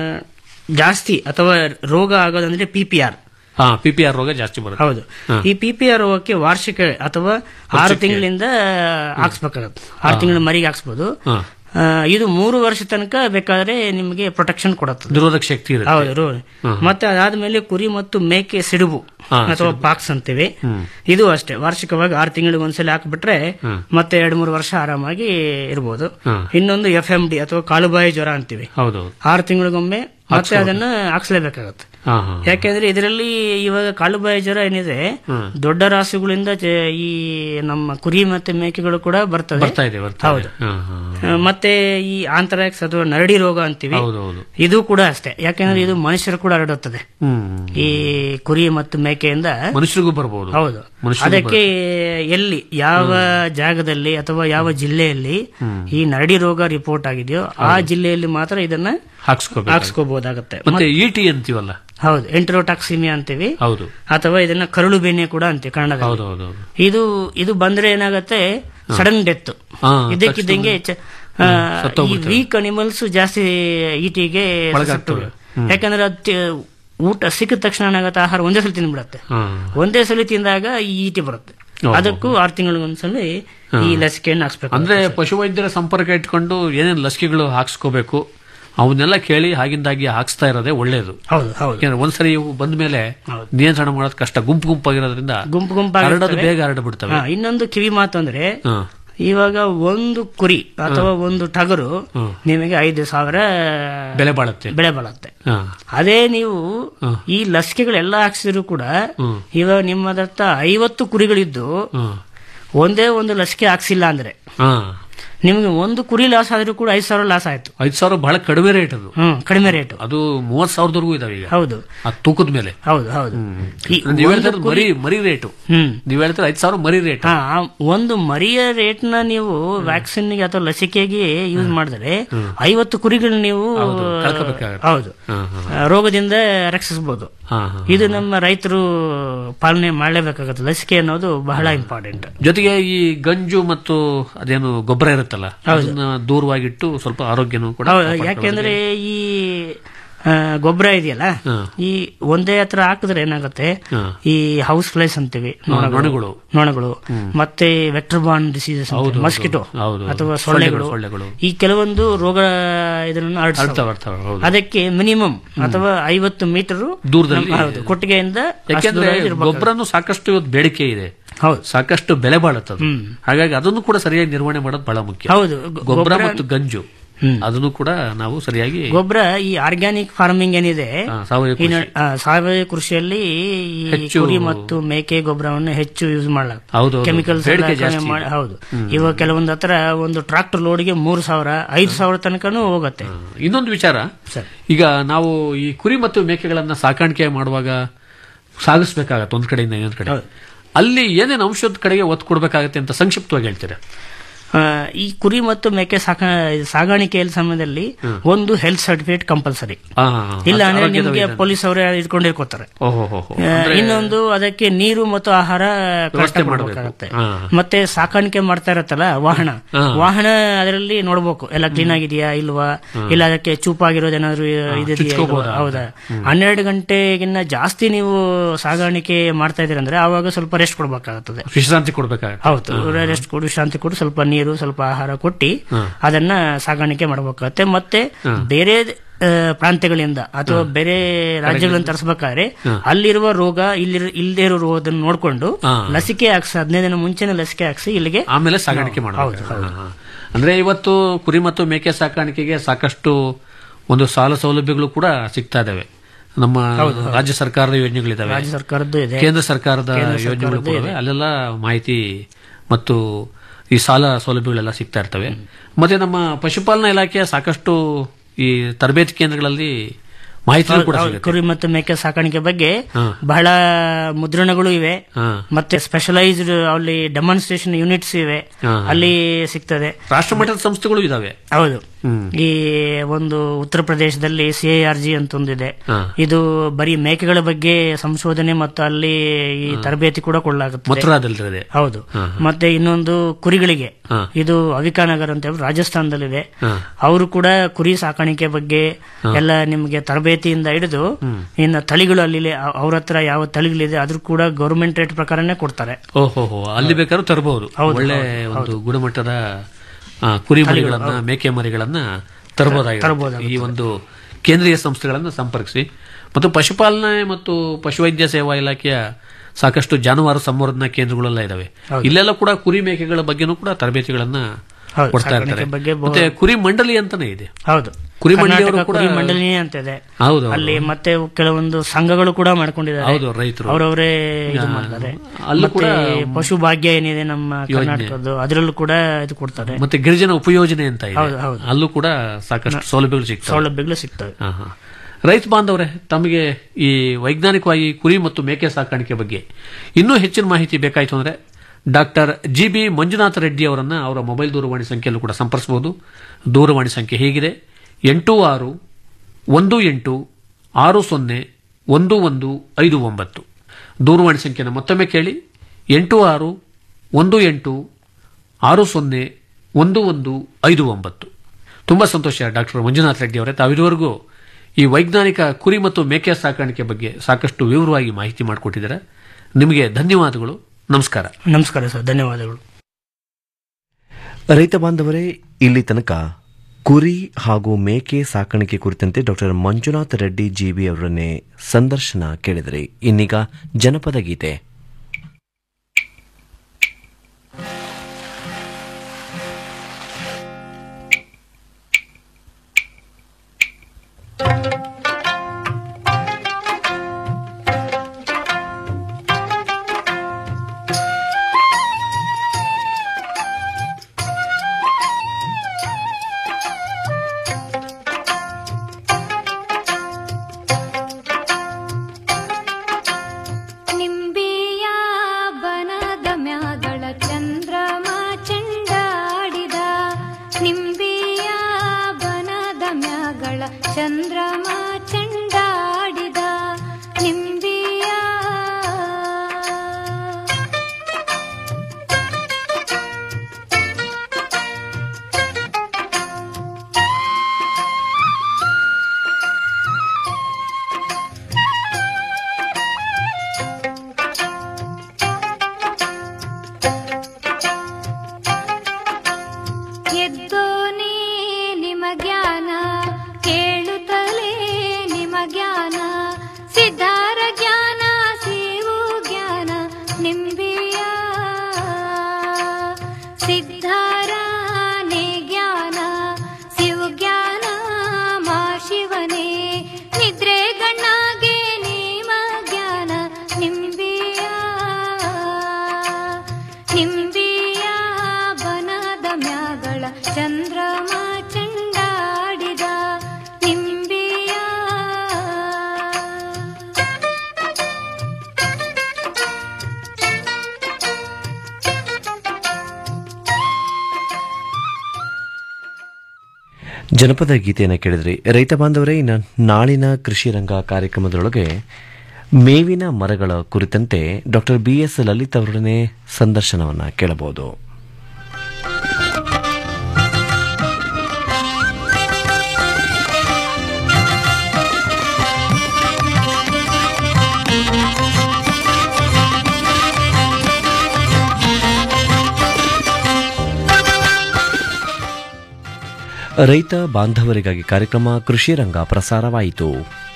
ಜಾಸ್ತಿ ಅಥವಾ ರೋಗ ಆಗೋದಂದ್ರೆ ಪಿ ಪಿ ಆರ್ ಹಾ ಪಿ ಪಿ ಆರ್ ರೋಗ ಜಾಸ್ತಿ ಬರುತ್ತೆ ಹೌದು ಹಾ. ಈ ಪಿ ಪಿ ಆರ್ ರೋಗಕ್ಕೆ ವಾರ್ಷಿಕ ಅಥವಾ ಆರು ವರ್ಷಕ್ಕೆ. ತಿಂಗಳಿಂದ ಹಾಕ್ಸ್ಬೇಕಾಗತ್ತೆ ಆರು ತಿಂಗಳ ಮರಿಗೆ ಹಾಕ್ಸ್ಬೋದು ಹಾ. ಆ, ಇದು ಮೂರು ವರ್ಷ ತನಕ ಬೇಕಾದ್ರೆ ನಿಮಗೆ ಪ್ರೊಟೆಕ್ಷನ್ ಕೊಡುತ್ತದೆ ನಿರೋಧಕ ಶಕ್ತಿ ಇರುತ್ತೆ ಹೌದು ರೋ- ಹಾ. ಮತ್ತೆ ಅದಾದ್ಮೇಲೆ ಕುರಿ ಮತ್ತು ಮೇಕೆ ಸಿಡುಬು ಹಾ, ಅಥವಾ ಸಿಡುಬು. ಪಾಕ್ಸ್ ಅಂತೀವಿ ಹ್ಮ್. ಇದು ಅಷ್ಟೇ ವಾರ್ಷಿಕವಾಗಿ ಆರು ತಿಂಗಳಿಗೆ ಒಂದ್ಸಲ ಹಾಕ್ಬಿಟ್ರೆ ಹ್ಮ್. ಮತ್ತೆ ಎರಡು ಮೂರು ವರ್ಷ ಆರಾಮಾಗಿ ಇರ್ಬೋದು ಹಾ. ಇನ್ನೊಂದು ಎಫ್ ಎಂ ಡಿ ಅಥವಾ ಕಾಲುಬಾಯಿ ಜ್ವರ ಅಂತೀವಿ ಹೌದು ಆರು ತಿಂಗಳಿಗೊಮ್ಮೆ ಮತ್ತೆ ಹಾಕ್ಸ್ಕೊಬೇಕು. ಅದನ್ನ ಹಾಕ್ಸ್ಲೇಬೇಕಾಗತ್ತೆ ಹಾ ಹಾ ಯಾಕೆಂದ್ರೆ ಇದರಲ್ಲಿ ಇವಾಗ ಕಾಲುಬಾಯಿ ಜ್ವರ ಏನಿದೆ ಹ್ಮ್. ದೊಡ್ಡ ರಾಸುಗಳಿಂದ ಜ- ಈ ನಮ್ಮ ಕುರಿ ಮತ್ತೆ ಮೇಕೆಗಳು ಕೂಡ ಬರ್ತದೆ ಬರ್ತಾ ಇದೆ ಬರ್ತಾ ಹೌದು ಇದೆ ಹಾ, ಹಾ. ಆ, ಮತ್ತೆ ಈ ಆಂಥ್ರಾಕ್ಸ್ ಅಥವಾ ನರಡಿ ರೋಗ ಅಂತೀವಿ ಹೌದು ಹೌದು ಇದು ಕೂಡ ಅಷ್ಟೇ ಯಾಕೆಂದ್ರೆ ಇದು ಮನುಷ್ಯರು ಕೂಡ ಹರಡುತ್ತದೆ ಹ್ಮ್ ಈ ಕುರಿ ಮತ್ತು ಮೇಕೆಯಿಂದ ಮನುಷ್ಯರಿಗೂ ಬರ್ಬೋದು ಹೌದು ಮನುಷ್ಯರಿಗೂ ಅದಕ್ಕೆ ಎಲ್ಲಿ ಯಾವ ಜಾಗದಲ್ಲಿ ಅಥವಾ ಯಾವ ಜಿಲ್ಲೆಯಲ್ಲಿ ಹ್ಮ್. ಈ ನರಡಿ ರೋಗ ರಿಪೋರ್ಟ್ ಆಗಿದೆಯೋ ಆ ಜಿಲ್ಲೆಯಲ್ಲಿ ಮಾತ್ರ ಇದನ್ನ ಹಾಕ್ಸ್ಕೋಬೇಕು ಹಾಕ್ಸ್ಕೋಬಹುದಾಗತ್ತೆ ಮತ್ತೆ ಇಟಿ ಅಂತೀವಲ್ಲ ಹೌದು ಎಂಟ್ರೋಟಾಕ್ಸಿಮಿಯಾ ಅಂತೀವಿ ಹೌದು ಅಥವಾ ಇದನ್ನ ಕರುಳು ಬೇನೆ ಕೂಡ ಅಂತೀವಿ ಕನ್ನಡದಲ್ಲಿ ಹೌದು ಹೌದು ಹೌದು ಇದು ಇದು ಬಂದ್ರೆ ಏನಾಗತ್ತೆ ಸಡನ್ ಡೆತ್ ಹಾ, ಇದಕ್ಕಿದ್ದಂಗೆ ಚ- ಆ, ಈ ಸತ್ತೋಗ್ಬಿಡ್ತವೆ. ವೀಕ್ ಅನಿಮಲ್ಸ್ ಜಾಸ್ತಿ ಈಟಿಗೆ ಒಳಗಾಗ್ತವೆ. ಹ್ಮ್. ಯಾಕಂದ್ರೆ ಅದು ತಿ- ಊಟ ಸಿಕ್ಕಿದ ತಕ್ಷಣ ಏನಾಗತ್ತೆ ಆಹಾರ ಒಂದೇ ಸಲ ತಿಂದ್ಬಿಡತ್ತೆ ಹಾ. ಒಂದೇ ಸಲ ತಿಂದಾಗ ಈ ಈಟಿ ಬರುತ್ತೆ ಓಹೋ. ಅದಕ್ಕೂ ಆರು ತಿಂಗಳಿಗೊಂದ್ಸಲ ಹಾ. ಈ ಲಸಿಕೆಯನ್ನು ಹಾಕ್ಸ್ಬೇಕು ಅಂದ್ರೆ ಪಶುವೈದ್ಯರ ಸಂಪರ್ಕ ಇಟ್ಕೊಂಡು ಏನೇನು ಲಸಿಕೆಗಳು ಹಾಕ್ಸ್ಕೋಬೇಕು ಅವನ್ನೆಲ್ಲ ಕೇಳಿ ಆಗಿಂದಾಗಿ ಹಾಕ್ಸ್ತಾ ಇರೋದೇ ಒಳ್ಳೇದು ಹೌದು ಹೌದು ಯಾಕಂದ್ರೆ ಒಂದ್ಸರಿ ಇವು ಬಂದ ಮೇಲೆ ನಿಯಂತ್ರಣ ಮಾಡೋದು ಕಷ್ಟ ಗುಂಪು ಗುಂಪಾಗಿರೋದ್ರಿಂದ ಗುಂಪು ಗುಂಪಾಗಿ ಹರಡೋದು ಬೇಗ ಹರಡ್ಬಿಡ್ತವೆ ಹಾ, ಇನ್ನೊಂದು ಕಿವಿ ಮಾತು ಅಂದ್ರೆ ಹಾ. ಇವಾಗ ಒಂದು ಕುರಿ ಅಥವಾ ಒಂದು ಟಗರು ಹ್ಮ್. ನಿಮಗೆ ಐದು ಸಾವಿರ ಬೆಲೆ ಬಾಳುತ್ತೆ ಬೆಳೆ ಬಾಳುತ್ತೆ ಹಾ. ಅದೇ ನೀವು ಹ್ಮ್. ಈ ಲಸಿಕೆಗಳೆಲ್ಲ ಹಾಕ್ಸಿದ್ರು ಕೂಡ ಹ್ಮ್. ಇವಾಗ ನಿಮ್ಮ ಹತ್ರ ಐವತ್ತು ಕುರಿಗಳಿದ್ದು ಹ್ಮ್. ಒಂದೇ ಒಂದು ಲಸಿಕೆ ಹಾಕ್ಸಿಲ್ಲ ಅಂದ್ರೆ ಹಾ. ನಿಮಗೆ ಒಂದು ಕುರಿ ಲಾಸ್ ಆದ್ರೂ ಕೂಡ ಐದು ಸಾವಿರ ಲಾಸ್ ಆಯ್ತು ಐದು ಸಾವಿರ ಬಹಳ ಕಡಿಮೆ ರೇಟ್ ಅದು ಹ್ಮ್ ಕಡಿಮೆ ರೇಟ್ ಅದು ಮೂವತ್ ಸಾವಿರದವರೆಗೂ ಇದಾವೆ ಈಗ ಹೌದು ಆ ತೂಕದ ಮೇಲೆ ಹೌದು ಹೌದು ಈ ನೀವ್ ಒಂದು ಹೇಳ್ತಾರೆ ಮರಿ ಕುರಿ- ಮರಿ ರೇಟು ಹ್ಮ್ ನೀವ್ ಹೇಳ್ತಾರೆ ಐದು ಸಾವಿರ ಮರಿ ರೇಟ್ ಹಾ ಆ ಒಂದು ಮರಿಯ ರೇಟ್ ನ ನೀವು ವ್ಯಾಕ್ಸಿನ್ ಅಥವಾ ಲಸಿಕೆಗೆ ಯೂಸ್ ಮಾಡಿದ್ರೆ ಐವತ್ತು ಕುರಿಗಳು ನೀವು ಹೌದು, ಕಳ್ಕೊಬೇಕಾಗತ್ತೆ. ಹೌದು ಹಾ, ಹಾ. ಆ, ರೋಗದಿಂದ ರಕ್ಷಿಸಬಹುದು ಹಾ, ಹಾ. ಇದು ನಮ್ಮ ರೈತರು ಪಾಲನೆ ಮಾಡಲೇಬೇಕಾಗುತ್ತೆ ಲಸಿಕೆ ಅನ್ನೋದು ಬಹಳ ಇಂಪಾರ್ಟೆಂಟ್ ಜೊತೆಗೆ ಈ ಗಂಜು ಮತ್ತು ಅದೇನು ಗೊಬ್ಬರ ಇರುತ್ತಲ್ಲ ಅದನ್ನ ದೂರವಾಗಿಟ್ಟು ಸ್ವಲ್ಪ ಆರೋಗ್ಯನೂ ಕೂಡ ಕಾಪಾಡ್ಕೊಳ್ಳೋದು. ಯಾಕೆಂದ್ರೆ ಈ ಆ, ಗೊಬ್ಬರ ಇದೆಯಲ್ಲ ಹಾ. ಈ ಒಂದೇ ಹತ್ರ ಹಾಕಿದ್ರೆ ಏನಾಗುತ್ತೆ ಹಾ. ಈ ಹೌಸ್ ಫ್ಲೈಸ್ ಅಂತೀವಿ ಹಾ, ನೊಣಗಳು. ನೊಣಗಳು ಹ್ಮ್. ಮತ್ತೆ ವೆಕ್ಟರ್ ಬಾರ್ನ್ ಡಿಸೀಸಸ್ ಹೌದು, ಹೌದು. ಮಸ್ಕಿಟೋ ಹೌದು. ಅಥವಾ ಸೊಳ್ಳೆಗಳು, ಸೊಳ್ಳೆಗಳು ಸೊಳ್ಳೆಗಳು. ಈ ಕೆಲವೊಂದು ರೋಗ ಇದನ್ನು ಹರಡ್ತಾವೆ, ಹರಡ್ತಾವೆ. ಹರಡ್ತಾವೆ, ಹೌದು. ಅದಕ್ಕೆ ಮಿನಿಮಮ್ ಅಥವಾ ಐವತ್ತು ಮೀಟರ್ ದೂರದಲ್ಲಿ ಹೌದು ಕೊಟ್ಟಿಗೆಯಿಂದ ಅಷ್ಟು ಯಾಕೆಂದ್ರೆ ದೂರದಲ್ಲಿ ಇರ್ಬೇಕು. ಗೊಬ್ಬರನು ಸಾಕಷ್ಟು ಇವತ್ತು ಬೇಡಿಕೆ ಇದೆ ಹೌದು ಸಾಕಷ್ಟು ಬೆಲೆ ಬಾಳುತ್ತದೆ ಹ್ಮ್. ಹಾಗಾಗಿ ಅದನ್ನು ಕೂಡ ಸರಿಯಾಗಿ ನಿರ್ವಹಣೆ ಮಾಡೋದು ಬಹಳ ಮುಖ್ಯ ಹೌದು. ಗೊ- ಗೊಬ್ಬರ ಗೊಬ್ಬರ- ಮತ್ತು ಗಂಜು ಅದನ್ನು ಕೂಡ ನಾವು ಸರಿಯಾಗಿ ಗೊಬ್ಬರ ಈ ಆರ್ಗ್ಯಾನಿಕ್ ಫಾರ್ಮಿಂಗ್ ಏನಿದೆ ಹಾ, ಸಾವಯವ ಈ ನ- ಕೃಷಿ. ಆ, ಸಾವಯವ ಕೃಷಿಯಲ್ಲಿ ಈ ಹೆಚ್ಚು- ಕುರಿ ಮತ್ತು ಮೇಕೆ ಗೊಬ್ಬರವನ್ನು ಹೆಚ್ಚು ಯೂಸ್ ಹೌದು, ಮಾಡಲಾಗ್ತದೆ ಹೌದು. ಕೆಮಿಕಲ್ಸ್ ಬೇಡಿಕೆ ಜಾಸ್ತಿ ಇದೆ. ಹೌದು ಹ್ಮ್. ಇವಾಗ ಕೆಲವೊಂದು ಹತ್ರ ಒಂದು ಟ್ರಾಕ್ಟರ್ ಲೋಡ್ಗೆ ಮೂರು ಸಾವಿರ ಐದು ಸಾವಿರ ತನಕನೂ ಹೋಗುತ್ತೆ ಇನ್ನೊಂದು ವಿಚಾರ ಸರಿ. ಈಗ ನಾವು ಈ ಕುರಿ ಮತ್ತು ಮೇಕೆಗಳನ್ನ ಸಾಕಾಣಿಕೆ ಮಾಡುವಾಗ ಸಾಗಿಸ್ಬೇಕಾಗತ್ತೆ ಒಂದ್ ಕಡೆಯಿಂದ ಇನ್ನೊಂದ್ ಕಡೆ ಅಲ್ಲಿ ಏನೇನು ಅಂಶದ ಕಡೆಗೆ ಒತ್ತು ಕೊಡ್ಬೇಕಾಗತ್ತೆ ಅಂತ ಸಂಕ್ಷಿಪ್ತವಾಗಿ ಹೇಳ್ತೀರಾ ಆ, ಈ ಕುರಿ ಮತ್ತು ಮೇಕೆ ಸಾಕ ಸಾಗಾಣಿಕೆಯ ಸಮಯದಲ್ಲಿ ಒಂದು ಹೆಲ್ತ್ ಸರ್ಟಿಫಿಕೇಟ್ ಕಂಪಲ್ಸರಿ ಆ, ಇಲ್ಲ ಅಂದ್ರೆ ಆರೋಗ್ಯದ ನಿಮ್ಗೆ ವಿಧಾನ. ಪೊಲೀಸ್ ಅವರೇ ಇಟ್ಕೊಂಡಿರ್ಕೋತಾರೆ ಓಹೋ ಹೋ ಹೋ. ಆ, ಅಂದ್ರೆ ಇನ್ನೊಂದು ಅದಕ್ಕೆ ನೀರು ಮತ್ತು ಆಹಾರ ವ್ಯವಸ್ಥೆ ವ್ಯವಸ್ಥೆ ಮಾಡ್ಬೇಕು. ಮಾಡಬೇಕಾಗತ್ತೆ ಹಾ. ಮತ್ತೆ ಸಾಕಾಣಿಕೆ ಮಾಡ್ತಾ ಇರತ್ತಲ್ಲ ವಾಹನ ಹಾ. ವಾಹನ ಅದರಲ್ಲಿ ನೋಡ್ಬೇಕು ಎಲ್ಲ ಕ್ಲೀನ್ ಆಗಿದೆಯಾ ಇಲ್ವಾ ಇಲ್ಲ ಅದಕ್ಕೆ ಚೂಪಾಗಿರೋದು ಏನಾದ್ರು ಇದೆಯಾ ಚುಚ್ಕೋಬೋದಾ ಇಲ್ವಾ? ಅಂತ. ಹೌದಾ ಹನ್ನೆರಡು ಗಂಟೆಗಿನ್ನ ಜಾಸ್ತಿ ನೀವು ಸಾಗಾಣಿಕೆ ಮಾಡ್ತಾ ಇದೀರಂದ್ರೆ ಆವಾಗ ಸ್ವಲ್ಪ ರೆಸ್ಟ್ ಕೊಡ್ಬೇಕಾಗುತ್ತದೆ ವಿಶ್ರಾಂತಿ ಕೊಡ್ಬೇಕಾಗುತ್ತೆ ಹೌದು ರೆಸ್ಟ್ ಕೊಡು ವಿಶ್ರಾಂತಿ ಕೊಟ್ಟು ಸ್ವಲ್ಪ ನೀರು ಸ್ವಲ್ಪ ಆಹಾರ ಕೊಟ್ಟು ಹಾ. ಅದನ್ನ ಸಾಗಾಣಿಕೆ ಮಾಡಬೇಕಾಗತ್ತೆ ಮತ್ತೆ ಹಾ. ಬೇರೆ ಆ, ಪ್ರಾಂತ್ಯಗಳಿಂದ ಅಥವಾ ಬೇರೆ ರಾಜ್ಯಗಳಿಂದ ತರಿಸಬೇಕಾದ್ರೆ ಹಾ. ಅಲ್ಲಿರುವ ರೋಗ ಇಲ್ಲಿ ಇಲ್ಲದೆ ಇರೋ ರೋಗದನ್ನ ನೋಡ್ಕೊಂಡು ಹಾ. ಲಸಿಕೆ ಹಾಕ್ಸಿ ಹದಿನೈದು ದಿನ ಮುಂಚೆನೆ ಲಸಿಕೆ ಹಾಕ್ಸಿ ಇಲ್ಲಿಗೆ ಆಮೇಲೆ ಸಾಗಾಣಿಕೆ ಹೌದು, ಮಾಡಬೇಕು ಹೌದು. ಹಾ, ಹಾ. ಅಂದ್ರೆ ಇವತ್ತು ಕುರಿ ಮತ್ತು ಮೇಕೆ ಸಾಕಾಣಿಕೆಗೆ ಸಾಕಷ್ಟು ಒಂದು ಸಾಲ ಸೌಲಭ್ಯಗಳು ಕೂಡ ಸಿಗ್ತಾ ಇದಾವೆ ನಮ್ಮ ಹೌದು, ಹೌದು. ರಾಜ್ಯ ಸರ್ಕಾರದ ಯೋಜನೆಗಳಿದಾವೆ ರಾಜ್ಯ ಸರ್ಕಾರದ್ದು ಇದೆ ಕೇಂದ್ರ ಸರ್ಕಾರದ ಕೇಂದ್ರ ಯೋಜನೆಗಳು ಸರ್ಕಾರದ್ದು ಕೂಡ ಇದೆ. ಇವೆ. ಅಲ್ಲೆಲ್ಲ ಮಾಹಿತಿ ಮತ್ತು ಈ ಸಾಲ ಸೌಲಭ್ಯಗಳೆಲ್ಲ ಸಿಗ್ತಾ ಇರ್ತವೆ ಮತ್ತೆ ನಮ್ಮ ಪಶುಪಾಲನಾ ಇಲಾಖೆಯ ಸಾಕಷ್ಟು ಈ ತರಬೇತಿ ಕೇಂದ್ರಗಳಲ್ಲಿ ಮಾಹಿತಿಗಳು ಕೂಡ ಹೌದು, ಸಿಗುತ್ತೆ ಕುರಿ ಮತ್ತು ಮೇಕೆ ಸಾಕಾಣಿಕೆ ಬಗ್ಗೆ ಹಾ. ಬಹಳ ಮುದ್ರಣಗಳು ಇವೆ ಹಾ. ಮತ್ತೆ ಸ್ಪೆಷಲೈಸ್ಡ್ ಅಲ್ಲಿ ಡೆಮಾನ್ಸ್ಟ್ರೇಷನ್ ಯೂನಿಟ್ಸ್ ಇವೆ ಹಾ. ಅಲ್ಲಿ ಸಿಗ್ತದೆ ರಾಷ್ಟ್ರ ಮಟ್ಟದ ಸಂಸ್ಥೆಗಳು ಇದಾವೆ ಹೌದು ಹ್ಮ್. ಈ ಒಂದು ಉತ್ತರ ಪ್ರದೇಶದಲ್ಲಿ ಸಿ ಆರ್ ಜಿ ಅಂತ ಒಂದಿದೆ ಹಾ. ಇದು ಬರೀ ಮೇಕೆಗಳ ಬಗ್ಗೆ ಸಂಶೋಧನೆ ಮತ್ತು ಅಲ್ಲಿ ಈ ತರಬೇತಿ ಕೂಡ ಕೊಡಲಾಗುತ್ತದೆ ಮಥುರಾದಲ್ಲಿದೆ ಹೌದು ಹಾ. ಮತ್ತೆ ಇನ್ನೊಂದು ಕುರಿಗಳಿಗೆ ಹಾ. ಇದು ಅವಿಕಾನಗರ್ ಅಂತ ಹೇಳಿ ರಾಜಸ್ಥಾನದಲ್ಲಿದೆ ಹಾ. ಅವರು ಕೂಡ ಕುರಿ ಸಾಕಾಣಿಕೆ ಬಗ್ಗೆ ಎಲ್ಲ ನಿಮಗೆ ತರಬೇತಿಯಿಂದ ಹಿಡಿದು ಇನ್ನು ತಳಿಗಳು ಅಲ್ಲಿ ಅವ್ರ ಹತ್ರ ಯಾವ ತಳಿಗಳಿದೆ ಅದ್ರ ಕೂಡ ಗೌರ್ಮೆಂಟ್ ರೇಟ್ ಪ್ರಕಾರನೇ ಕೊಡ್ತಾರೆ ಓಹೋ ಹೋ ಅಲ್ಲಿ ಬೇಕಾದ್ರೂ ತರಬಹುದು ಹೌದು, ಒಳ್ಳೆ ಹೌದು, ಒಂದು ಗುಣಮಟ್ಟದ ಆ, ಕುರಿ ಮರಿಗಳನ್ನ ಮೇಕೆ ಮರಿಗಳನ್ನ ತರಬಹುದಾಗಿದೆ ತರಬಹುದಾಗುತ್ತೆ. ಈ ಒಂದು ಕೇಂದ್ರೀಯ ಸಂಸ್ಥೆಗಳನ್ನ ಸಂಪರ್ಕಿಸಿ ಮತ್ತು ಪಶುಪಾಲನೆ ಮತ್ತು ಪಶುವೈದ್ಯ ಸೇವಾ ಇಲಾಖೆಯ ಸಾಕಷ್ಟು ಜಾನುವಾರು ಸಂವರ್ಧನಾ ಕೇಂದ್ರಗಳೆಲ್ಲ ಇದಾವೆ ಹೌದು. ಇಲ್ಲೆಲ್ಲ ಕೂಡ ಕುರಿ ಮೇಕೆಗಳ ಬಗ್ಗೆನೂ ಕೂಡ ತರಬೇತಿಗಳನ್ನ ಹೌದು, ಕೊಡ್ತಾ ಸಾಕಾಣಿಕೆ ಇರ್ತಾರೆ ಬಗ್ಗೆ ಬಹು- ಮತ್ತೆ ಕುರಿ ಮಂಡಳಿ ಅಂತಾನೆ ಇದೆ ಹೌದು ಕುರಿ ಕರ್ನಾಟಕ ಮಂಡಳಿಯವರು ಕೂಡ ಕುರಿ ಮಂಡಳಿ ಅಂತ ಇದೆ ಹೌದು, ಹೌದು. ಅಲ್ಲಿ ಮತ್ತೆ ಕೆಲವೊಂದು ಸಂಘಗಳು ಕೂಡ ಮಾಡ್ಕೊಂಡಿದ್ದಾರೆ ಹೌದು, ರೈತರು. ಅವರವರೇ ಇದು ಆ, ಮಾಡ್ತಾರೆ ಅಲ್ಲೂ ಮತ್ತೆ ಕೂಡ ಪಶು ಭಾಗ್ಯ ಏನಿದೆ ನಮ್ಮ ಯೋಜನೆ. ಕರ್ನಾಟಕದ್ದು ಅದರಲ್ಲೂ ಕೂಡ ಇದು ಕೊಡ್ತಾರೆ ಮತ್ತೆ ಗಿರಿಜನ ಉಪಯೋಜನೆ ಅಂತ ಇದೆ ಹೌದು, ಹೌದು. ಅಲ್ಲೂ ಕೂಡ ಸಾಕಷ್ಟು ಸೌಲಭ್ಯಗಳು ಸಿಗ್ತವೆ ಸೌಲಭ್ಯಗಳು ಸಿಗ್ತವೆ ಹಾ, ಹಾ. ರೈತ ಬಾಂಧವರೇ ತಮಗೆ ಈ ವೈಜ್ಞಾನಿಕವಾಗಿ ಕುರಿ ಮತ್ತು ಮೇಕೆ ಸಾಕಾಣಿಕೆ ಬಗ್ಗೆ ಇನ್ನೂ ಹೆಚ್ಚಿನ ಮಾಹಿತಿ ಬೇಕಾಯಿತು ಅಂದ್ರೆ doctor G B Manjunatha Reddy ಅವರನ್ನ ಅವರ ಮೊಬೈಲ್ ದೂರವಾಣಿ ಸಂಖ್ಯೆಯಲ್ಲೂ ಕೂಡ ಸಂಪರ್ಸಬಹುದು ದೂರವಾಣಿ ಸಂಖ್ಯೆ ಹೀಗಿದೆ ಎಂಟು ಆರು ಒಂದು ಎಂಟು ಆರು ಸೊನ್ನೆ ಒಂದು ಒಂದು ಐದು ಒಂಬತ್ತು ದೂರವಾಣಿ ಸಂಖ್ಯೆನ ಮತ್ತೊಮ್ಮೆ ಕೇಳಿ ಎಂಟು ಆರು ಒಂದು ಎಂಟು ಆರು ಸೊನ್ನೆ ಒಂದು ಒಂದು ಐದು ಒಂಬತ್ತು ತುಂಬಾ ಸಂತೋಷ ಡಾಕ್ಟರ್ ಮಂಜುನಾಥ್ ರೆಡ್ಡಿ ಅವರೇ ತಾವಿದುವರೆಗೂ ಈ ವೈಜ್ಞಾನಿಕ ಕುರಿ ಮತ್ತು ಮೇಕೆ ಸಾಕಾಣಿಕೆ ಬಗ್ಗೆ ಸಾಕಷ್ಟು ವಿವರವಾಗಿ ಮಾಹಿತಿ ಮಾಡಿಕೊಟ್ಟಿದ್ದಾರೆ ನಿಮಗೆ ಧನ್ಯವಾದಗಳು ನಮಸ್ಕಾರ ನಮಸ್ಕಾರ ಸರ್ ಧನ್ಯವಾದಗಳು ರೈತ ಬಾಂಧವರೇ ಇಲ್ಲಿ ತನಕ ಕುರಿ ಹಾಗೂ ಮೇಕೆ ಸಾಕಾಣಿಕೆ ಕುರಿತಂತೆ ಡಾಕ್ಟರ್ ಮಂಜುನಾಥ್ ರೆಡ್ಡಿ ಜಿಬಿ ಅವರನ್ನೇ ಸಂದರ್ಶನ ಕೇಳಿದರೆ ಇನ್ನೀಗ ಜನಪದ ಗೀತೆ ನಿಂಬಿಯ ಬನದ ಮ್ಯಾಗಳ ಚಂದ್ರಮ ಚೆಂಡಾಡಿದ ನಿಂಬಿಯ ಬನದ ಮ್ಯಾಗಳ ಚಂದ್ರಮ ಚೆಂಡಾಡಿದ ನಿಂಬಿಯ ಎದ್ದೋನೇ ನಿಮ ಜ್ಞಾನ ಕೇಳುತ್ತಲೇ ನಿಮ ಜ್ಞಾನ ಸಿದ್ಧಾರ ಜ್ಞಾನ ಸಿವು ಜ್ಞಾನ ನಿಂಬಿಯ ಸಿದ್ಧಾರನೇ ಜ್ಞಾನ ಶಿವ ಜ್ಞಾನ ಮಾ ಶಿವನೇ ನಿದ್ರೆ ಗಣ್ಣಾಗೆ ನಿಮ ಜ್ಞಾನ ನಿಂಬಿಯ ನಿಂಬಿಯ ಬನದ ಮ್ಯಾಗಳ ಚಂದ್ರಮ ಚೆಂಡಾಡಿದ ನಿಂಬಿಯ ಜನಪದ ಗೀತೆಯನ್ನು ಕೇಳಿದ್ರಿ ರೈತ ಬಾಂಧವರೇ ಇನ್ನು ನಾಳಿನ ಕೃಷಿ ರಂಗ ಕಾರ್ಯಕ್ರಮದೊಳಗೆ ಮೇವಿನ ಮರಗಳ ಕುರಿತಂತೆ ಡಾಕ್ಟರ್ ಬಿ ಎಸ್ ಲಲಿತ್ ಅವರೊಡನೆ ಸಂದರ್ಶನವನ್ನು ಕೇಳಬಹುದು ರೈತ ಬಾಂಧವರಿಗಾಗಿ ಕಾರ್ಯಕ್ರಮ ಕೃಷಿ ರಂಗ ಪ್ರಸಾರವಾಯಿತು